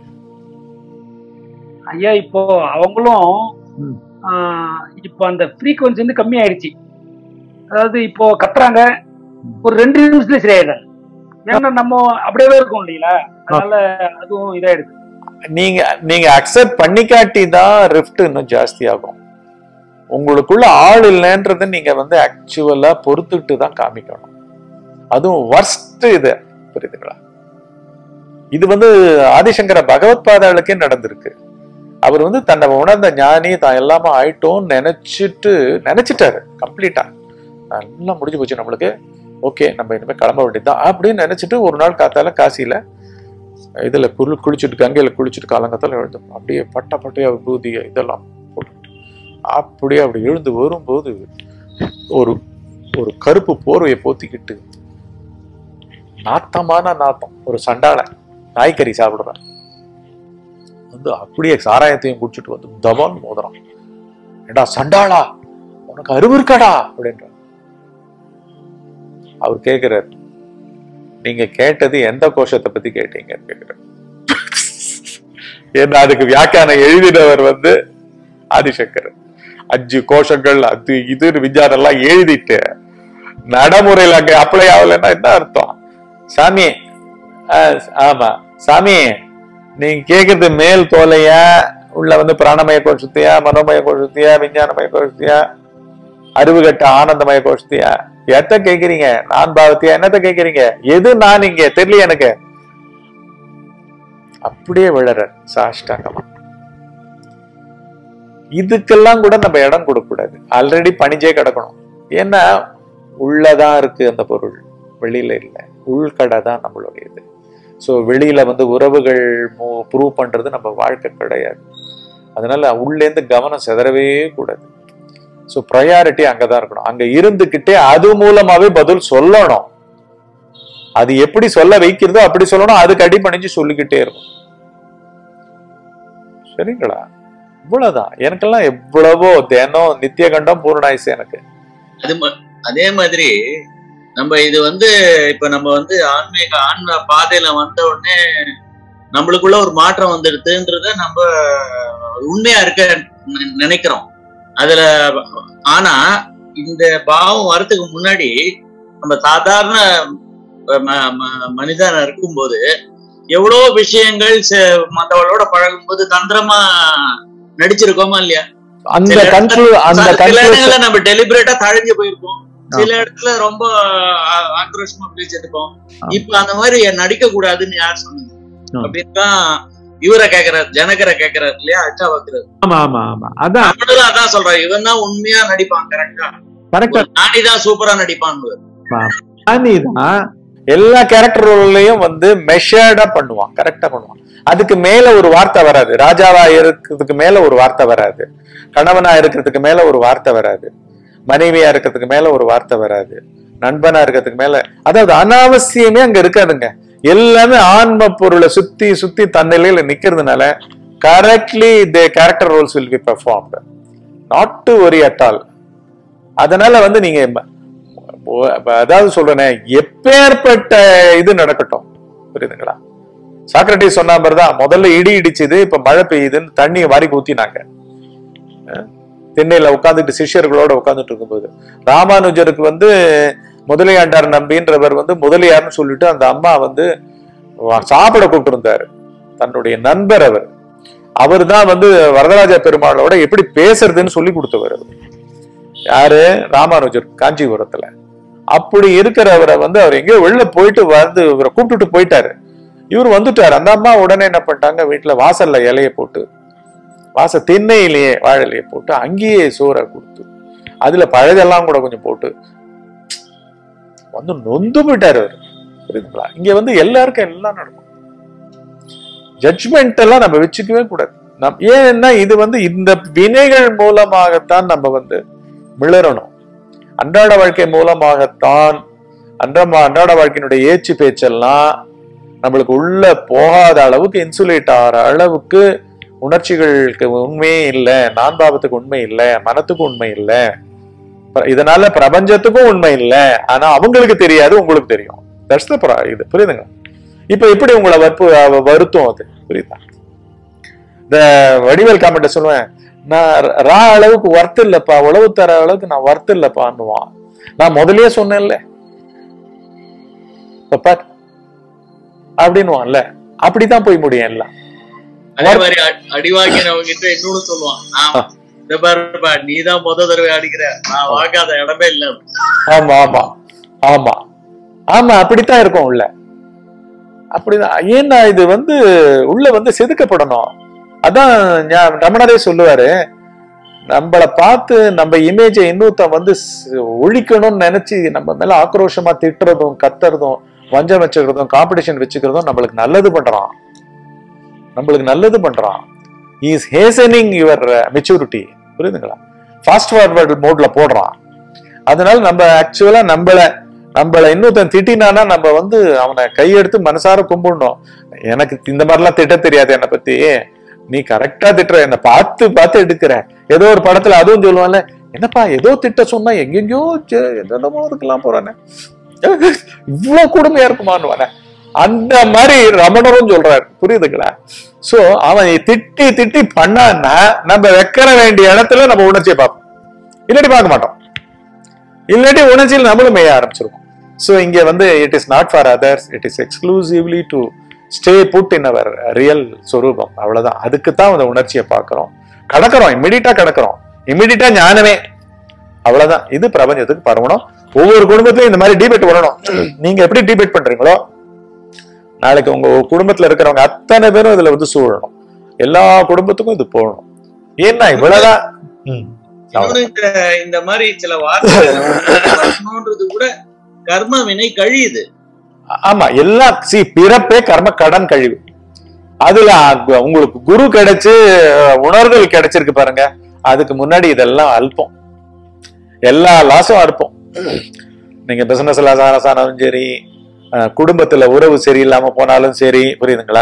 ஐயா இப்போ அவங்களும் ம். ஆஹ், இப்போ அந்த ஃப்ரீக்வன்சி வந்து கம்மி ஆயிடுச்சு அதாவது இப்போ கத்துறாங்க ஒரு ரெண்டு நிமிஷத்துல சரியாயிடுறாங்க ஏன்னா நம்ம அப்படியே இருக்கும் இல்லைங்களா அதனால அதுவும் இதாயிடுது நீங்க நீங்க அக்செப்ட் பண்ணிக்காட்டி தான் ரிஃப்ட் இன்னும் ஜாஸ்தி ஆகும் உங்களுக்குள்ள ஆள் இல்லைன்றத நீங்க வந்து ஆக்சுவலா பொறுத்துட்டு தான் காமிக்கணும் அதுவும் வர்ஸ்ட் இது புரியுதுங்களா இது வந்து ஆதிசங்கர பகவத் பாதாளுக்கே நடந்திருக்கு அவர் வந்து தன்னை உணர்ந்த ஞானி தான் எல்லாமே ஆயிட்டோம்னு நினைச்சிட்டு நினைச்சிட்டாரு கம்ப்ளீட்டா நல்லா முடிஞ்சு போச்சு நம்மளுக்கு ஓகே நம்ம இனிமே கிளம்ப வேண்டியதுதான் அப்படின்னு நினைச்சிட்டு ஒரு நாள் காத்தால காசியில இதுல குளி குளிச்சுட்டு கங்கையில குளிச்சுட்டு காலங்கத்தால எழுந்து அப்படியே பட்ட பட்டையா விபூதி இதெல்லாம் போட்டுட்டு அப்படியே அப்படி எழுந்து வரும்போது ஒரு ஒரு கருப்பு போர்வையை போத்திக்கிட்டு நாத்தமான நாத்தம் ஒரு சண்டாள நாய்க்கறி சாப்பிடுறேன் வந்து அப்படியே சாராயத்தையும் குடிச்சிட்டு வந்து தபான் மோதுறான் ஏடா சண்டாளா உனக்கு அறிவு இருக்காடா அப்படின்ற அவர் கேக்குறாரு நீங்க கேட்டது எந்த கோஷத்தை பத்தி கேட்டீங்கன்னு கேக்குறாரு ஏன்னா அதுக்கு வியாக்கியானம் எழுதினவர் வந்து ஆதிசங்கர் அஞ்சு கோஷங்கள் அது இது விஞ்ஞானம் எல்லாம் எழுதிட்டு நடைமுறையில் அங்க அப்ளை ஆகலைன்னா என்ன அர்த்தம் சாமி ஆஹ் ஆமா சாமி நீங்க கேக்குறது மேல் தோலையா உள்ள வந்து பிராணமய கோஷத்தையா மனோமய கோஷத்தையா விஞ்ஞானமய கோஷத்தையா அறிவு கட்ட ஆனந்தமய கோஷத்தையா எத்த கேக்குறீங்க நான் பாவத்தையா என்னத்த கேக்குறீங்க எது நான் இங்க தெரியல எனக்கு அப்படியே விழற சாஷ்டாங்கமா இதுக்கெல்லாம் கூட நம்ம இடம் கொடுக்க கூடாது ஆல்ரெடி பணிஞ்சே கிடக்கணும் ஏன்னா உள்ளதான் இருக்கு அந்த பொருள் வெளியில இல்லை உள்கடை தான் நம்மளுடையது ஸோ வெளியில வந்து உறவுகள் ப்ரூவ் பண்றது நம்ம வாழ்க்கை கிடையாது அதனால உள்ளேந்து கவனம் செதறவே கூடாது ஸோ ப்ரையாரிட்டி அங்கதான் இருக்கணும் அங்க இருந்துகிட்டே அது மூலமாவே பதில் சொல்லணும் அது எப்படி சொல்ல வைக்கிறதோ அப்படி சொல்லணும் அதுக்கு அடிபணிஞ்சு சொல்லிக்கிட்டே இருக்கும் சரிங்களா இவ்வளவுதான் எனக்கெல்லாம் எவ்வளவோ தினம் நித்திய கண்டம் பூர்ணாயுசு எனக்கு அது ம- அதே மாதிரி நம்ம இது வந்து இப்ப நம்ம வந்து ஆன்மீக ஆன்ம பாதையில வந்த உடனே நம்மளுக்குள்ள ஒரு மாற்றம் வந்துடுதுன்றத நம்ம உண்மையா இருக்க நி- நினைக்கிறோம் அதுல ஆனா இந்த பாவம் வரதுக்கு முன்னாடி நம்ம சாதாரண ம- ம- மனிதனா இருக்கும்போது எவ்வளவு விஷயங்கள் ச- மத்தவளோட பழகும்போது தந்திரமா நடிச்சிருக்கோமா இல்லையா அந்த சில கன்க்ளூ அந்த சில கன்க்ளூஷன் இடங்கள்ல நம்ம டெலிபரேட்டா தழைஞ்சு போயிருப்போம் சில இடத்துல ரொம்ப ஆ- ஆக்ரோஷமா பேசிருப்போம் இப்ப அந்த மாதிரி நடிக்க கூடாதுன்னு யார் சொன்னது ஆ. அப்படின்னு இவரை கேக்குறாரு ஜனகரை கேக்குறாரு இல்லையா அச்சா வைக்கிறாரு ஆமா ஆமா ஆமா அதான் நம்மளும் அதான் சொல்றோம் இவன் தான் உண்மையா நடிப்பான் கரெக்டா கரெக்டா நாடி தான் சூப்பரா நடிப்பான் தான் எல்லா கேரக்டர் ரோல்லையும் வந்து மெஷர்டா பண்ணுவான் கரெக்டா பண்ணுவான் அதுக்கு மேல ஒரு வார்த்தை வராது ராஜாவா இருக்கிறதுக்கு மேல ஒரு வார்த்தை வராது கணவனா இருக்கிறதுக்கு மேல ஒரு வார்த்தை வராது மனைவியா இருக்கிறதுக்கு மேல ஒரு வார்த்தை வராது நண்பனா இருக்கிறதுக்கு மேல அதாவது அனாவசியமே அங்க இருக்காதுங்க எல்லாமே ஆன்ம பொருளை சுத்தி சுத்தி தன்னிலையில நிக்கிறதுனால correctly the character roles will be performed not to worry at all அதனால வந்து நீங்க ம- ஓ- அப்ப அதாவது சொல்றேனே எப்பேற்பட்ட இது நடக்கட்டும் புரியுதுங்களா சாக்ரட்டிஸ் சொன்ன மாதிரி தான் முதல்ல இடி இடிச்சுது இப்ப மழை பெய்யுதுன்னு தண்ணியை வாரி ஊத்தினாங்க அஹ் திண்ணையில உட்காந்துட்டு சிஷ்யர்களோட உட்காந்துட்டு இருக்கும்போது ராமானுஜருக்கு வந்து முதலியாண்டார் நம்பின்றவர் வந்து முதலியார்னு சொல்லிட்டு அந்த அம்மா வந்து வா- சாப்பிட கூப்பிட்டிருந்தாரு தன்னுடைய நண்பர் அவர் அவர் தான் வந்து வரதராஜ பெருமாளோட எப்படி பேசுறதுன்னு சொல்லி கொடுத்தவர் அவர் யாரு ராமானுஜர் காஞ்சிபுரத்துல அப்படி இருக்கிறவரை வந்து அவர் எங்கேயோ வெளில போயிட்டு வந்து இவரை கூப்பிட்டுட்டு போயிட்டாரு இவர் வந்துட்டாரு அந்த அம்மா உடனே என்ன பண்ணிட்டாங்க வீட்டுல வாசல்ல இலைய போட்டு வாச திண்ணையிலேயே வாழலையே போட்டு அங்கேயே சோறை கொடுத்து அதுல பழதெல்லாம் கூட கொஞ்சம் போட்டு வந்து நொந்து போயிட்டாரு அவர் புரியுதுங்களா இங்க வந்து எல்லாருக்கும் எல்லாம் நடக்கும் ஜட்ஜ்மெண்ட் எல்லாம் நம்ம வச்சுக்கவே கூடாது நம் ஏன்னா இது வந்து இந்த வினைகள் மூலமாகத்தான் நம்ம வந்து மிளறணும் அன்றாட வாழ்க்கை மூலமாகத்தான் அன்றாட அன்றாட வாழ்க்கையினுடைய ஏச்சு பேச்செல்லாம் நம்மளுக்கு உள்ள போகாத அளவுக்கு இன்சுலேட் ஆகிற அளவுக்கு உணர்ச்சிகளுக்கு உண்மையே இல்லை நான்பாவத்துக்கு உண்மை இல்லை மனத்துக்கு உண்மை இல்லை ப- இதனால பிரபஞ்சத்துக்கும் உண்மை இல்லை ஆனா அவங்களுக்கு தெரியாது உங்களுக்கு தெரியும் தட்ஸ் த இது புரியுதுங்க இப்ப எப்படி உங்களை வற்பு அவ- வருத்தம் அது புரியுதா இந்த வடிவேல் காமெண்ட சொல்லுவேன் நான் ர- ரா அளவுக்கு ஒர்த் இல்லப்பா உழவு தர அளவுக்கு நான் ஒர்த் இல்லப்பான்னுவான் நான் முதல்லயே சொன்னேன்ல இப்ப பார் அப்படின்னுவான்ல அப்படிதான் போய் முடியும் எல்லாம் அதே மாதிரி அ- அடி வாங்கினவங்க கிட்ட இன்னொன்னு சொல்லுவான் ஆமா இந்த பாருப்பா நீ தான் முத தடவை அடிக்கிற நான் வாங்காத இடமே இல்ல ஆமா ஆமா ஆமா ஆமா அப்படித்தான் இருக்கும் உள்ள அப்படிதான் ஏன்னா இது வந்து உள்ள வந்து செதுக்கப்படணும் அதான் ஞா- ரமணரே சொல்லுவாரு நம்மள பார்த்து நம்ம இமேஜை இன்னொருத்தன் வந்து ஸ்- ஒழிக்கணும்னு நினைச்சு நம்ம மேல ஆக்ரோஷமா திட்டுறதும் கத்துறதும் வஞ்சம் வச்சுக்கிறதும் காம்படிஷன் வச்சுக்கிறதும் நம்மளுக்கு நல்லது பண்றான் நம்மளுக்கு நல்லது பண்றான் இஸ் ஹேசனிங் யுவர் மெச்சூரிட்டி புரியுதுங்களா ஃபாஸ்ட் ஃபார்வர்டு மோட்ல போடுறான் அதனால நம்ம ஆக்சுவலா நம்மள நம்மள இன்னொருத்தன் திட்டினானா நம்ம வந்து அவனை கையெடுத்து மனசார கும்பிடணும் எனக்கு இந்த மாதிரிலாம் திட்ட தெரியாது என்னை பத்தி நீ கரெக்டா திட்டுற என்னை பார்த்து பார்த்து எடுக்கிற ஏதோ ஒரு படத்துல அதுவும் சொல்லுவான்ல என்னப்பா ஏதோ திட்ட சொன்னா எங்கெங்கயோ ஜெ- என்னென்னமோ இருக்கலாம் போறானே இவ்வளவு கொடுமையா இருக்குமான்னு அந்த மாதிரி ரமணரும் சொல்றாரு புரியுதுங்களா சோ அவன் திட்டி திட்டி பண்ணான்னா நம்ம வைக்கிற வேண்டிய இடத்துல நம்ம உணர்ச்சியை பார்ப்போம் இல்லாட்டி பார்க்க மாட்டோம் இல்லாட்டி உணர்ச்சியில் நம்மளும் மேய ஆரம்பிச்சிருக்கோம் ஸோ இங்க வந்து it is not for others it is exclusively to stay put in our real சொரூபம் அவ்வளவுதான் அதுக்கு தான் அந்த உணர்ச்சியை பார்க்கிறோம் கடக்கிறோம் இம்மிடியட்டா கடக்கிறோம் இம்மிடியட்டா ஞானமே அவ்வளவுதான் இது பிரபஞ்சத்துக்கு பரவணும் ஒவ்வொரு குடும்பத்திலையும் இந்த மாதிரி டிபேட் வரணும் நீங்க எப்படி டிபேட் பண்றீங்களோ நாளைக்கு உங்க குடும்பத்துல இருக்கிறவங்க அத்தனை பேரும் இதுல வந்து சூழணும் எல்லா குடும்பத்துக்கும் இது போகணும் ஏன்னா இவ்வளவுதான் ம், இன்னொன்னு இந்த இந்த மாதிரி சில வார்த்தைகள் வரணும்ன்றது கூட கர்ம வினை கழியுது ஆமா எல்லாம் சி பிறப்பே கர்ம கடன் கழிவு அதுல அ- உங்களுக்கு குரு கிடைச்சு அஹ், உணர்தல் கிடைச்சிருக்கு பாருங்க அதுக்கு முன்னாடி இதெல்லாம் அல்பம் எல்லா லாஸும் அல்பம் நீங்க பிசினஸ் லாஸ் ஆனாலும் சரி அஹ், குடும்பத்துல உறவு சரியில்லாம போனாலும் சரி புரியுதுங்களா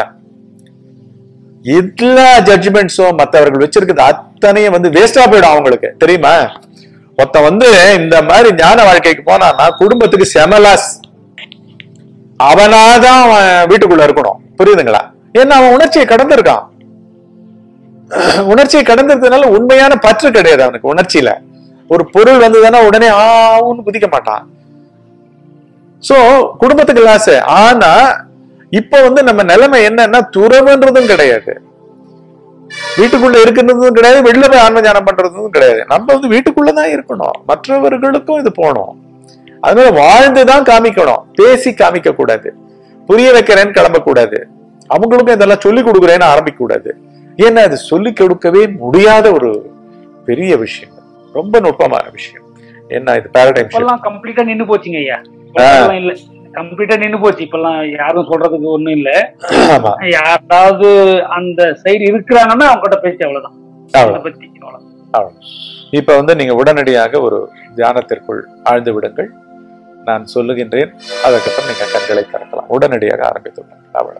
எல்லா ஜட்ஜ்மெண்ட்ஸும் மத்தவர்கள் வச்சிருக்கிறது அத்தனையும் வந்து வேஸ்டா போயிடும் அவங்களுக்கு தெரியுமா ஒருத்தன் வந்து இந்த மாதிரி ஞான வாழ்க்கைக்கு போனான்னா குடும்பத்துக்கு செமலாஸ் அவனாதான் அவன் வீட்டுக்குள்ள இருக்கணும் புரியுதுங்களா ஏன்னா அவன் உணர்ச்சியை கடந்திருக்கான் உணர்ச்சியை கடந்ததுனால உண்மையான பற்று கிடையாது அவனுக்கு உணர்ச்சியில ஒரு பொருள் வந்ததுன்னா உடனே ஆவுன்னு குதிக்க மாட்டான் சோ குடும்பத்துக்கு லாஸ் ஆனா இப்ப வந்து நம்ம நிலைமை என்னன்னா துறவுன்றதும் கிடையாது வீட்டுக்குள்ள இருக்கிறதும் கிடையாது வெளில போய் ஆன்ம ஞானம் பண்றதும் கிடையாது நம்ம வந்து வீட்டுக்குள்ளதான் இருக்கணும் மற்றவர்களுக்கும் இது போகணும் அதனால வாழ்ந்துதான் காமிக்கணும் பேசி காமிக்க கூடாது புரிய வைக்கிறேன்னு கிளம்ப கூடாது அவங்களுக்கும் இதெல்லாம் சொல்லி கொடுக்குறேன்னு ஆரம்பிக்க கூடாது ஏன்னா அது சொல்லி கொடுக்கவே முடியாத ஒரு பெரிய விஷயம் ரொம்ப நுட்பமான விஷயம் என்ன இது பேரடைம் இப்பெல்லாம் கம்ப்ளீட்டா நின்னு போச்சுங்க ஐயா இப்பெல்லாம் இல்ல கம்ப்ளீட்டா நின்னு போச்சு இப்பெல்லாம் யாரும் சொல்றதுக்கு ஒண்ணும் இல்ல ஆமா யாராவது அந்த சைடு இருக்கிறாங்கன்னா அவங்க கிட்ட பேச்சு அவ்வளவுதான் அதை அவ்வளவு பத்தி அவ்வளவுதான். அவ்வளவு. இப்ப வந்து நீங்க உடனடியாக ஒரு தியானத்திற்குள் ஆழ்ந்து விடுங்கள் நான் சொல்லுகின்றேன் அதற்கப்புறம் நீங்க கண்களை திறக்கலாம் உடனடியாக ஆரம்பித்து விடுங்கள் அவ்வளவு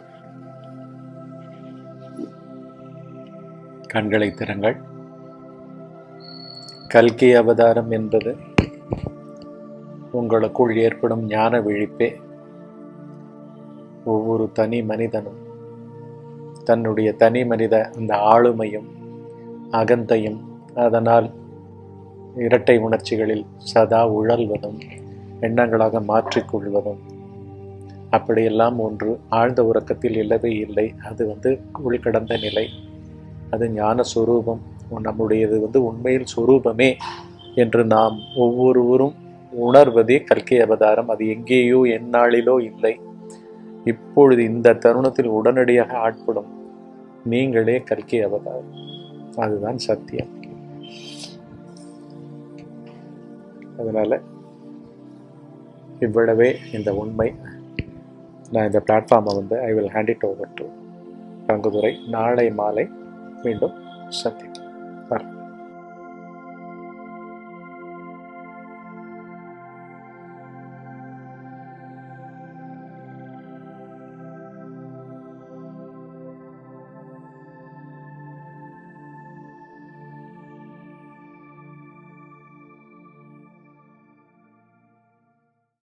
கண்களை திறங்கள் கல்கி அவதாரம் என்பது உங்களுக்குள் ஏற்படும் ஞான விழிப்பே ஒவ்வொரு தனி மனிதனும் தன்னுடைய தனி மனித அந்த ஆளுமையும் அகந்தையும் அதனால் இரட்டை உணர்ச்சிகளில் சதா உழல்வதும் எண்ணங்களாக மாற்றிக்கொள்வதும் அப்படியெல்லாம் ஒன்று ஆழ்ந்த உறக்கத்தில் இல்லவே இல்லை அது வந்து உள்கடந்த நிலை அது ஞான சொரூபம் நம்முடையது வந்து உண்மையில் சொரூபமே என்று நாம் ஒவ்வொருவரும் உணர்வதே கல்கி அவதாரம் அது எங்கேயோ எந்நாளிலோ இல்லை இப்பொழுது இந்த தருணத்தில் உடனடியாக ஆட்படும் நீங்களே கல்கி அவதாரம் அதுதான் சத்தியம் அதனால இவ்வளவே இந்த உண்மை நான் இந்த பிளாட்ஃபார்மை வந்து I will hand it over to Thangudurai நாளை மாலை மீண்டும் சந்திப்போம்